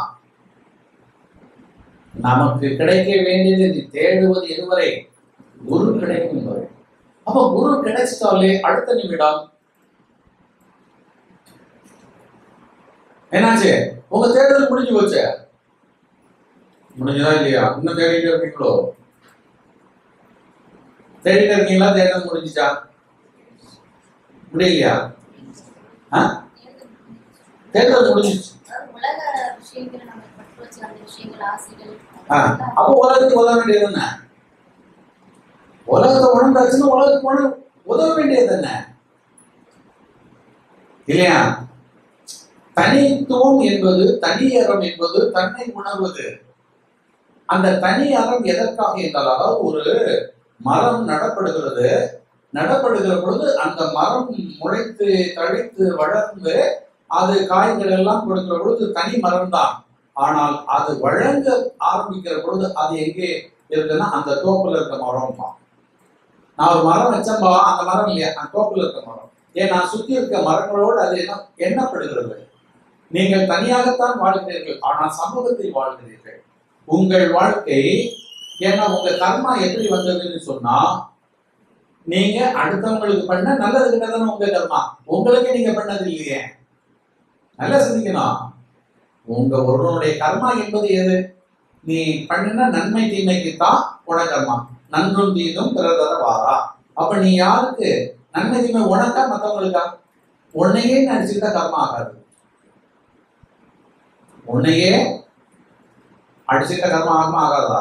நமக்கு கிடைக்க வேண்டியது நீ தேடுவது எதுவரை குரு கிடைக்கும் வரை அப்ப குரு கிடைச்சிட்டாலே அடுத்த நிமிடம் என்னாச்சு உங்க தேடுதல் முடிஞ்சு போச்சு முடிஞ்சதா இல்லையா இன்னும் தேடிட்டு இருக்கீங்களோ தேடிட்டு இருக்கீங்களா தேடுதல் முடிஞ்சுச்சா முடியலையா ஆ? தேடுதல் முடிஞ்சிச்சு உலக விஷயங்களை நம்ம பற்று வச்சு அந்த விஷயங்கள் ஆசைகள் ஆ, அப்போ உலகத்துக்கு உதவ வேண்டியது என்ன உலகத்தை உணர்ந்தாச்சுன்னா உலகத்துக்கு உணர உதவ வேண்டியது என்ன இல்லையா தனித்துவம் என்பது தனியறம் என்பது தன்னை உணர்வது அந்த தனி அறம் எதற்காக என்றால் அதாவது ஒரு மரம் நடப்படுகிறது நடப்படுகிற பொழுது அந்த மரம் முளைத்து தழைத்து வளர்ந்து அது காய்கள் எல்லாம் கொடுக்கிற பொழுது தனி மரம் தான் ஆனால் அது வழங்க ஆரம்பிக்கிற பொழுது அது எங்கே இருக்குன்னா அந்த தோப்புல இருக்க மரம் தான் நான் ஒரு மரம் வச்சேன்பா அந்த மரம் இல்லையா அந்த தோப்புல இருக்க மரம் ஏன் நான் சுத்தி இருக்க மரங்களோடு அது என்ன எண்ணப்படுகிறது நீங்கள் தனியாகத்தான் வாழ்கிறீர்கள் ஆனால் சமூகத்தில் வாழ்கிறீர்கள் உங்கள் வாழ்க்கை ஏன்னா உங்க கர்மா எப்படி வந்ததுன்னு சொன்னா நீங்க அடுத்தவங்களுக்கு பண்ண நல்லது கிட்டதானே உங்க கர்மா உங்களுக்கு நீங்க பண்ணது இல்லையே நல்லா சிந்திக்கணும் உங்க ஒருவனுடைய கர்மா என்பது எது நீ பண்ணின நன்மை தீமைக்கு தான் உன கர்மா நன்றும் தீதும் பிறதர வாரா அப்ப நீ யாருக்கு நன்மை தீமை உனக்கா மத்தவங்களுக்கா உன்னையே நினைச்சுக்கிட்டா கர்மா ஆகாது உன்னையே அடிச்சுக்கிட்ட கர்மா ஆகுமா ஆகாதா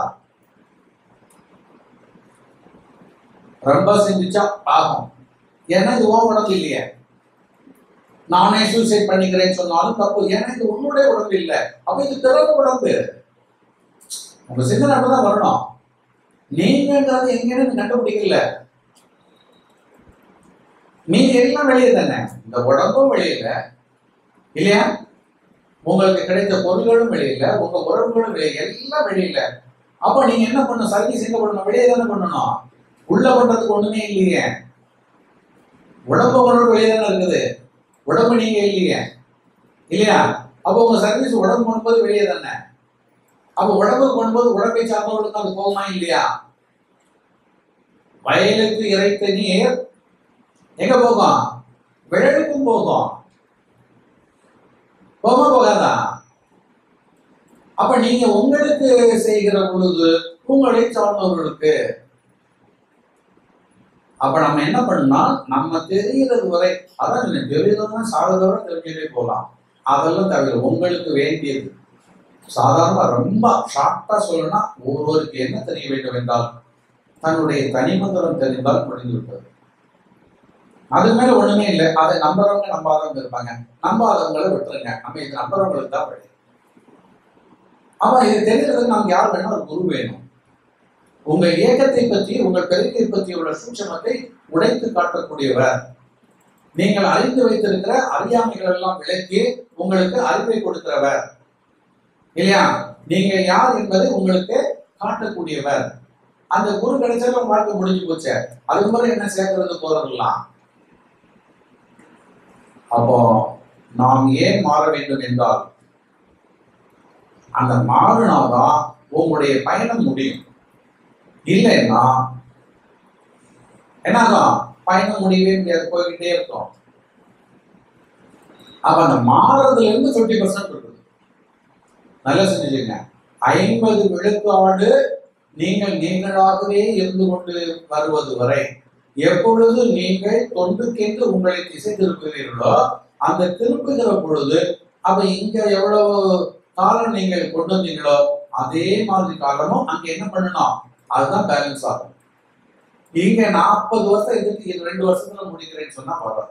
ரொம்ப சிந்திச்சா ஆகும் ஏன்னா இது உன் உடம்பு இல்லையே நானே சூசைட் பண்ணிக்கிறேன்னு சொன்னாலும் தப்பு ஏன்னா இது உன்னுடைய உடம்பு இல்லை அப்ப இது பிறகு உடம்பு உங்க சிந்தனை அப்படிதான் வரணும் நீங்கன்றது எங்கன்னு கண்டுபிடிக்கல மீதி எல்லாம் வெளியே தானே இந்த உடம்பும் வெளியில இல்லையா உங்களுக்கு கிடைத்த பொருள்களும் வெளியில உங்க உறவுகளும் வெளியே எல்லாம் வெளியில அப்ப நீங்க என்ன பண்ணணும் சர்வீஸ் எங்க பண்ணணும் வெளியே தானே பண்ணணும் உள்ள பண்றதுக்கு ஒண்ணுமே இல்லையே உடம்பு உங்களோட வெளியே தானே இருக்குது உடம்பு நீங்க இல்லையே இல்லையா அப்போ உங்க சர்வீஸ் உடம்பு பண்ணும்போது வெளியே தானே அப்ப உடம்புக்கு பண்ணும்போது உடம்பை சார்ந்தவர்களுக்கு அது போகுமா இல்லையா வயலுக்கு இறைத்த நீர் எங்க போகும் விழலுக்கும் போகும் போமா போகாதா அப்ப நீங்க உங்களுக்கு செய்கிற பொழுது உங்களை சார்ந்தவர்களுக்கு அப்ப நம்ம என்ன பண்ணா நம்ம தெரிகிறது வரை அதான் இல்லை தெரியுதுன்னா சாகுதவரை தெரிஞ்சுட்டே போகலாம் அதெல்லாம் தவிர உங்களுக்கு வேண்டியது சாதாரண ரொம்ப ஷார்ட்டா சொல்லணும்னா ஒருவருக்கு என்ன தெரிய வேண்டும் என்றால் தன்னுடைய தனிமந்திரம் தெரிந்தால் முடிந்து விட்டது அது மேல ஒண்ணுமே இல்லை அதை நம்புறவங்க நம்பாதவங்க இருப்பாங்க நம்பாதவங்களை விட்டுருங்க நம்ம இது நம்புறவங்களுக்கு தான் வழி ஆமா இது தெரிகிறதுக்கு நமக்கு யார் வேணும் ஒரு குரு வேணும் உங்க இயக்கத்தை பற்றி உங்கள் பெருமையை பற்றி உள்ள சூட்சமத்தை உடைத்து காட்டக்கூடியவர் நீங்கள் அறிந்து வைத்திருக்கிற அறியாமைகள் எல்லாம் விளக்கி உங்களுக்கு அறிவை கொடுக்கிறவர் இல்லையா நீங்க யார் என்பதை உங்களுக்கு காட்டக்கூடியவர் அந்த குரு கிடைச்சாலும் உங்க வாழ்க்கை முடிஞ்சு போச்சு அது மாதிரி என்ன சேர்க்கறது போறதெல்லாம் அப்போ நாம் ஏன் மாற வேண்டும் என்றால் அந்த மாறினாதான் உங்களுடைய பயணம் முடியும் இல்லைன்னா என்னாகும் பயணம் முடியவே முடியாது போய்கிட்டே இருக்கும் அப்ப அந்த மாறுறதுல இருந்து ஃபிஃப்டி பர்சன்ட் இருக்குது நல்லா செஞ்சுங்க ஐம்பது விழுக்காடு நீங்கள் நீங்களாகவே இருந்து கொண்டு வருவது வரை எப்பொழுது நீங்கள் தொண்டுக்கென்று உங்களை திசை திருப்புகிறீர்களோ அந்த திருப்புகிற பொழுது அப்ப இங்க எவ்வளவு காலம் நீங்கள் கொண்டு வந்தீங்களோ அதே மாதிரி காலமும் அங்க என்ன பண்ணணும் அதுதான் பேலன்ஸ் ஆகும் இங்க நாற்பது வருஷம் இதுக்கு இது ரெண்டு வருஷத்துல முடிக்கிறேன்னு சொன்னா வரும்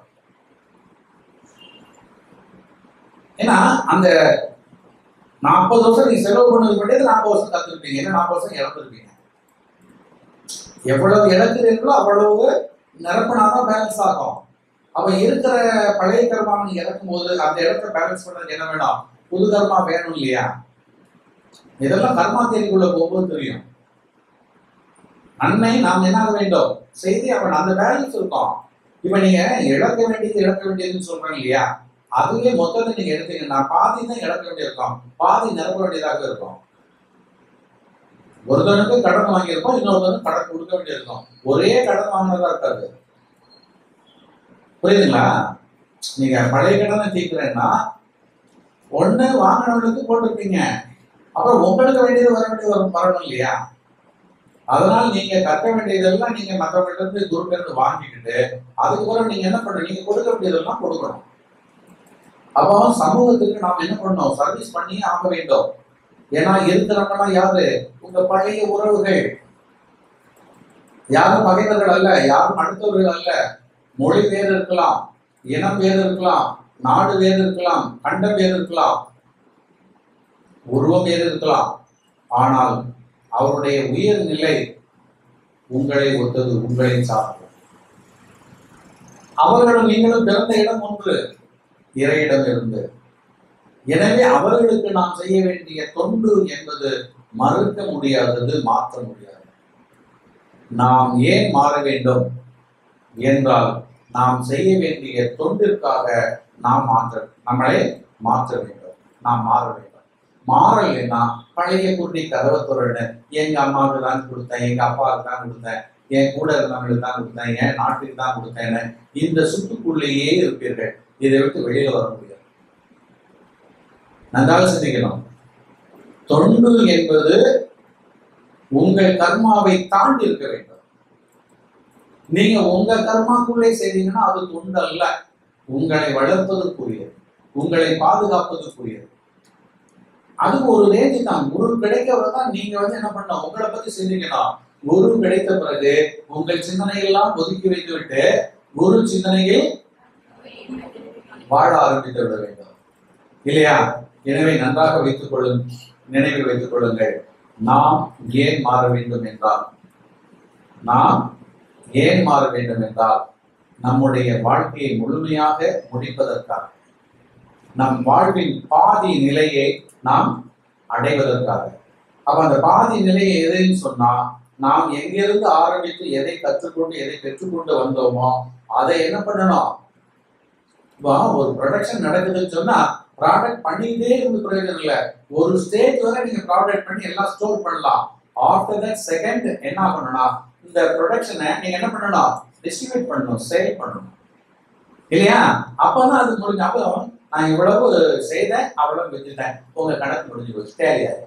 ஏன்னா அந்த நாற்பது வருஷம் நீங்க செலவு பண்ணது பண்ணியது நாற்பது வருஷம் கத்துருப்பீங்க ஏன்னா நாற்பது வருஷம் இழந்திருப்பீங்க எவ்வளவு இழக்கிறீர்களோ அவ்வளவு நிரப்பினாதான் பேலன்ஸ் ஆகும் அப்ப இருக்கிற பழைய கர்மா நீங்க இறக்கும் போது அந்த இடத்த பேலன்ஸ் பண்றதுக்கு என்ன வேணும் புது கர்மா வேணும் இல்லையா இதெல்லாம் கர்மா தேதிக்குள்ள போகும்போது தெரியும் நன்மை நாம் என்ன ஆக வேண்டும் செய்தி அவன் அந்த பேலன்ஸ் இருக்கும் இப்ப நீங்க இழக்க வேண்டியது இழக்க வேண்டியதுன்னு சொல்றாங்க இல்லையா அதுவே மொத்தத்தை நீங்க எடுத்தீங்கன்னா பாதி தான் இழக்க வேண்டியிருக்கும் பாதி நிரப்ப வேண்டியதாக இருக்கும் ஒருத்தனுக்கு கடன் வாங்கியிருக்கோம் இன்னொருத்தனுக்கு கடன் கொடுக்க வேண்டியிருக்கும் ஒரே கடன் வாங்கினதா இருக்காது புரியுதுங்களா நீங்க பழைய கடனை தீர்க்கிறேன்னா ஒண்ணு வாங்கினவனுக்கு போட்டிருப்பீங்க அப்புறம் உங்களுக்கு வேண்டியது வர வேண்டியது வரும் வரணும் இல்லையா அதனால நீங்க கற்க வேண்டியதெல்லாம் நீங்க மற்றவங்கள்ட்ட இருந்து குருட்ட இருந்து வாங்கிக்கிட்டு அதுக்கப்புறம் நீங்க என்ன பண்றீங்க நீங்க கொடுக்க வேண்டியதெல்லாம் கொடுக்கணும் அப்போ சமூகத்துக்கு நாம் என்ன பண்ணோம் சர்வீஸ் பண்ணியே ஆக வேண்டும் ஏன்னா இருக்கிறவங்கலாம் யாரு உங்க பழைய உறவுகள் யாரும் பகைவர்கள் அல்ல யாரும் அடுத்தவர்கள் அல்ல மொழி வேறு இருக்கலாம் இனம் வேறு இருக்கலாம் நாடு வேறு இருக்கலாம் கண்டம் வேறு இருக்கலாம் உருவம் வேறு இருக்கலாம் ஆனால் அவருடைய உயர் நிலை உங்களை ஒத்தது உங்களை சார்ந்தது அவர்களும் நீங்களும் பிறந்த இடம் ஒன்று இறையிடம் இருந்து எனவே அவர்களுக்கு நாம் செய்ய வேண்டிய தொண்டு என்பது மறுக்க முடியாதது மாற்ற முடியாது நாம் ஏன் மாற வேண்டும் என்றால் நாம் செய்ய வேண்டிய தொண்டிற்காக நாம் மாற்ற நம்மளை மாற்ற வேண்டும் நாம் மாற வேண்டும் மாறலைன்னா பழைய குருடி கதவை துறன்னு எங்க அம்மாவுக்கு தான் கொடுத்தேன் எங்க அப்பாவுக்கு தான் கொடுத்தேன் என் கூட இருந்தவங்களுக்கு தான் கொடுத்தேன் என் நாட்டுக்கு தான் கொடுத்தேன்னு இந்த சுட்டுக்குள்ளேயே இருப்பீர்கள் இதை விட்டு வெளியில வர முடியாது நன்றாக சிந்திக்கணும் தொண்டு என்பது உங்கள் கர்மாவை தாண்டி இருக்க வேண்டும் நீங்க உங்க கர்மாக்குள்ளே செய்தீங்கன்னா அது தொண்டு அல்ல உங்களை வளர்ப்பதற்குரியது உங்களை பாதுகாப்பதற்குரியது அது ஒரு ரேஞ்சு தான் குரு கிடைக்கவரை தான் நீங்க வந்து என்ன பண்ணணும் உங்களை பத்தி சிந்திக்கணும் குரு கிடைத்த பிறகு உங்கள் சிந்தனையெல்லாம் ஒதுக்கி வைத்து விட்டு குரு சிந்தனையில் வாழ ஆரம்பித்து விட வேண்டும் இல்லையா எனவே நன்றாக வைத்துக் கொள்ளும் நினைவில் வைத்துக் கொள்ளுங்கள் நாம் ஏன் மாற வேண்டும் என்றால் நாம் ஏன் மாற வேண்டும் என்றால் நம்முடைய வாழ்க்கையை முழுமையாக முடிப்பதற்காக நம் வாழ்வின் பாதி நிலையை நாம் அடைவதற்காக அப்ப அந்த பாதி நிலையை எதைன்னு சொன்னா நாம் எங்கிருந்து ஆரம்பித்து எதை கற்றுக்கொண்டு எதை பெற்றுக்கொண்டு வந்தோமோ அதை என்ன பண்ணணும் இப்போ ஒரு ப்ரொடக்ஷன் நடக்குதுன்னு சொன்னா ப்ராடக்ட் பண்ணிட்டே இருந்து பிரயோஜனம் இல்லை ஒரு ஸ்டேஜ் வரை நீங்க ப்ராடக்ட் பண்ணி எல்லாம் ஸ்டோர் பண்ணலாம் ஆஃப்டர் தட் செகண்ட் என்ன ஆகணும்னா இந்த ப்ரொடக்ஷனை நீங்க என்ன பண்ணணும் டிஸ்ட்ரிபியூட் பண்ணணும் சேல் பண்ணணும் இல்லையா அப்பதான் அது முடிஞ்ச அப்போ நான் இவ்வளவு செய்தேன் அவ்வளவு வித்துட்டேன் உங்க கணக்கு முடிஞ்சு போச்சு தேவையாது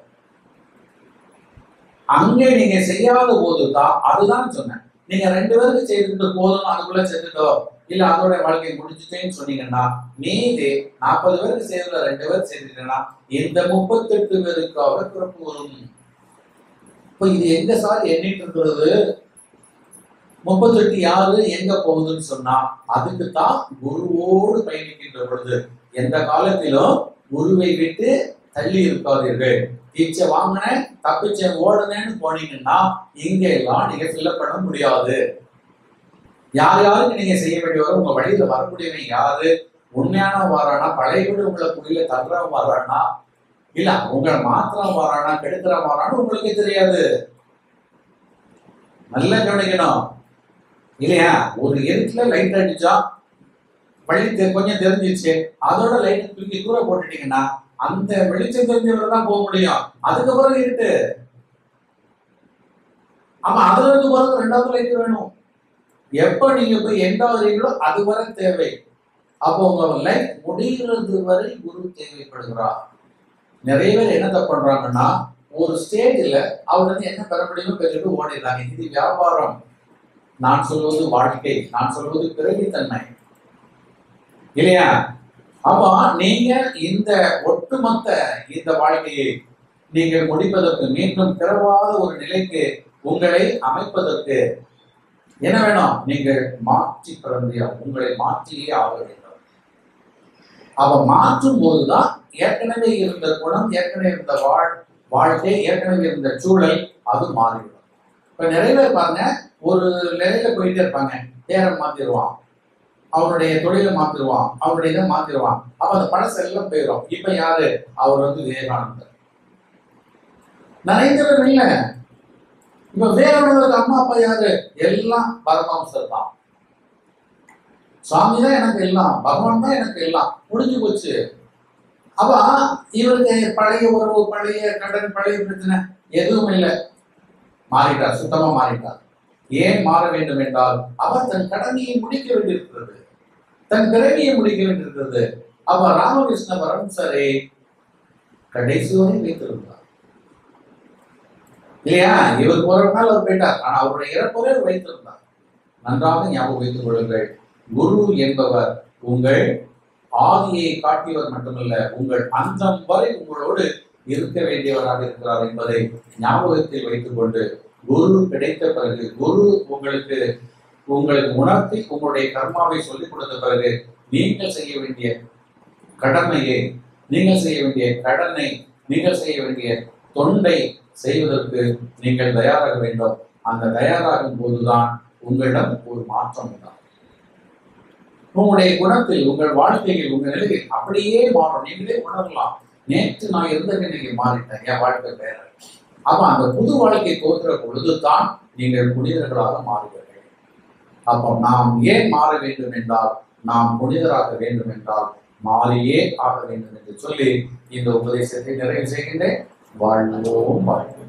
அங்கே நீங்க செய்யாத போதுதான் அதுதான் சொன்னேன் நீங்க ரெண்டு பேருக்கு செய்துட்டு போதும் அதுக்குள்ள செத்துட்டோ இல்ல அதோட வாழ்க்கை முடிஞ்சுட்டேன்னு சொன்னீங்கன்னா மீதி நாற்பது பேருக்கு செய்ததுல ரெண்டு பேர் செய்துட்டீங்கன்னா இந்த முப்பத்தெட்டு பேருக்காக பிறப்பு வரும் இப்ப இது எங்க சார் எண்ணிட்டு இருக்கிறது முப்பத்தெட்டு யாரு எங்க போகுதுன்னு சொன்னா அதுக்கு தான் குருவோடு பயணிக்கின்ற பொழுது எந்த காலத்திலும் குருவை விட்டு தள்ளி இருக்காதீர்கள் டீச்சை வாங்கினேன் தப்பிச்சேன் ஓடுனேன்னு போனீங்கன்னா இங்க எல்லாம் நீங்க ஃபில்லப் பண்ண முடியாது யார் யாருக்கு நீங்க செய்ய வேண்டியவரோ உங்க வழியில வரக்கூடியவன் யாரு உண்மையான வரானா பழைய வீடு உங்களை குடியில தர்றவன் வரானா இல்ல உங்களை மாத்திரம் வரானா கெடுக்கிற வரான்னு உங்களுக்கு தெரியாது நல்லா கவனிக்கணும் இல்லையா ஒரு இருட்டுல லைட் அடிச்சா வழி தெ- கொஞ்சம் தெரிஞ்சிச்சு அதோட லைட் தூக்கி தூர போட்டுட்டீங்கன்னா அந்த வெளிச்சம் தெரிஞ்சவரை தான் போக முடியும் அதுக்கப்புறம் இருட்டு ஆமா அதுல இருந்து போறது ரெண்டாவது லைட் வேணும் எப்ப நீங்க போய் எண்டாவதுங்களோ அது வரை தேவை அப்போ உங்க லைஃப் முடிகிறது வரை குரு தேவைப்படுகிறார் நிறைய பேர் என்ன தப்பு பண்றாங்கன்னா ஒரு ஸ்டேஜ்ல அவர் வந்து என்ன பெற முடியுமோ பெற்றுட்டு ஓடிடுறாங்க இது வியாபாரம் நான் சொல்வது வாழ்க்கை நான் சொல்வது பிறவித்தன்மை இல்லையா அப்போ நீங்க இந்த ஒட்டுமொத்த இந்த வாழ்க்கையை நீங்கள் முடிப்பதற்கு மீண்டும் பிறவாத ஒரு நிலைக்கு உங்களை அமைப்பதற்கு என்ன வேணும் நீங்கள் மாற்றி பிறந்தியா உங்களை மாற்றியே ஆக வேண்டும் அவ மாற்றும் போதுதான் ஏற்கனவே இருந்த குணம் ஏற்கனவே இருந்த வாழ் வாழ்க்கை ஏற்கனவே இருந்த சூழல் அது மாறிவிடும் இப்ப நிறைய பேர் பாருங்க ஒரு நிலையில போயிட்டே இருப்பாங்க பேரன் மாத்திடுவான் அவருடைய தொழிலை மாத்திடுவான் அவருடைய இதை மாத்திடுவான் அப்ப அந்த பழசு எல்லாம் போயிடும் இப்ப யாரு அவர் வந்து விவேகானந்தர் நரேந்திரன் இல்ல இப்ப விவேகானந்தருக்கு அம்மா அப்பா யாரு எல்லாம் பரமாம்சர் தான் சுவாமி தான் எனக்கு எல்லாம் பகவான் தான் எனக்கு எல்லாம் முடிஞ்சு போச்சு அப்ப இவருக்கு பழைய உறவு பழைய கடன் பழைய பிரச்சனை எதுவும் இல்லை மாறிட்டார் சுத்தமா மாறிட்டார் ஏன் மாற வேண்டும் என்றால் அவர் தன் கடமையை முடிக்க வேண்டியிருக்கிறது தன் பிறவியை முடிக்க வேண்டியிருக்கிறது அவர் ராமகிருஷ்ண பரமசரை கடைசி வரை வைத்திருந்தார் இல்லையா இவர் போற நாள் அவர் போயிட்டார் ஆனா அவருடைய இறப்பவரை அவர் வைத்திருந்தார் நன்றாக ஞாபகம் வைத்துக் கொள்ளுங்கள் குரு என்பவர் உங்கள் ஆதியை காட்டியவர் மட்டுமல்ல உங்கள் அந்தம் வரை உங்களோடு இருக்க வேண்டியவராக இருக்கிறார் என்பதை ஞாபகத்தில் வைத்துக் கொண்டு குரு கிடைத்த பிறகு குரு உங்களுக்கு உங்களுக்கு உணர்த்தி உங்களுடைய கர்மாவை சொல்லிக் கொடுத்த பிறகு நீங்கள் செய்ய வேண்டிய கடமையை நீங்கள் செய்ய வேண்டிய கடனை நீங்கள் செய்ய வேண்டிய தொண்டை செய்வதற்கு நீங்கள் தயாராக வேண்டும் அந்த தயாராகும் போதுதான் உங்களிடம் ஒரு மாற்றம் உண்டாகும் உங்களுடைய குணத்தில் உங்கள் வாழ்க்கையில் உங்கள் நிலையில் அப்படியே மாறும் நீங்களே உணரலாம் நேற்று நான் இருந்த இன்னைக்கு மாறிட்டேன் என் வாழ்க்கை வேற அப்ப அந்த புது வாழ்க்கை தோற்ற பொழுதுதான் நீங்கள் புனிதர்களாக மாறுவீர்கள் அப்போ நாம் ஏன் மாற வேண்டும் என்றால் நாம் புனிதராக வேண்டும் என்றால் மாறியே ஆக வேண்டும் என்று சொல்லி இந்த உபதேசத்தை நிறைவு செய்கின்றேன் வாழ்வோம் வாழ்வோம்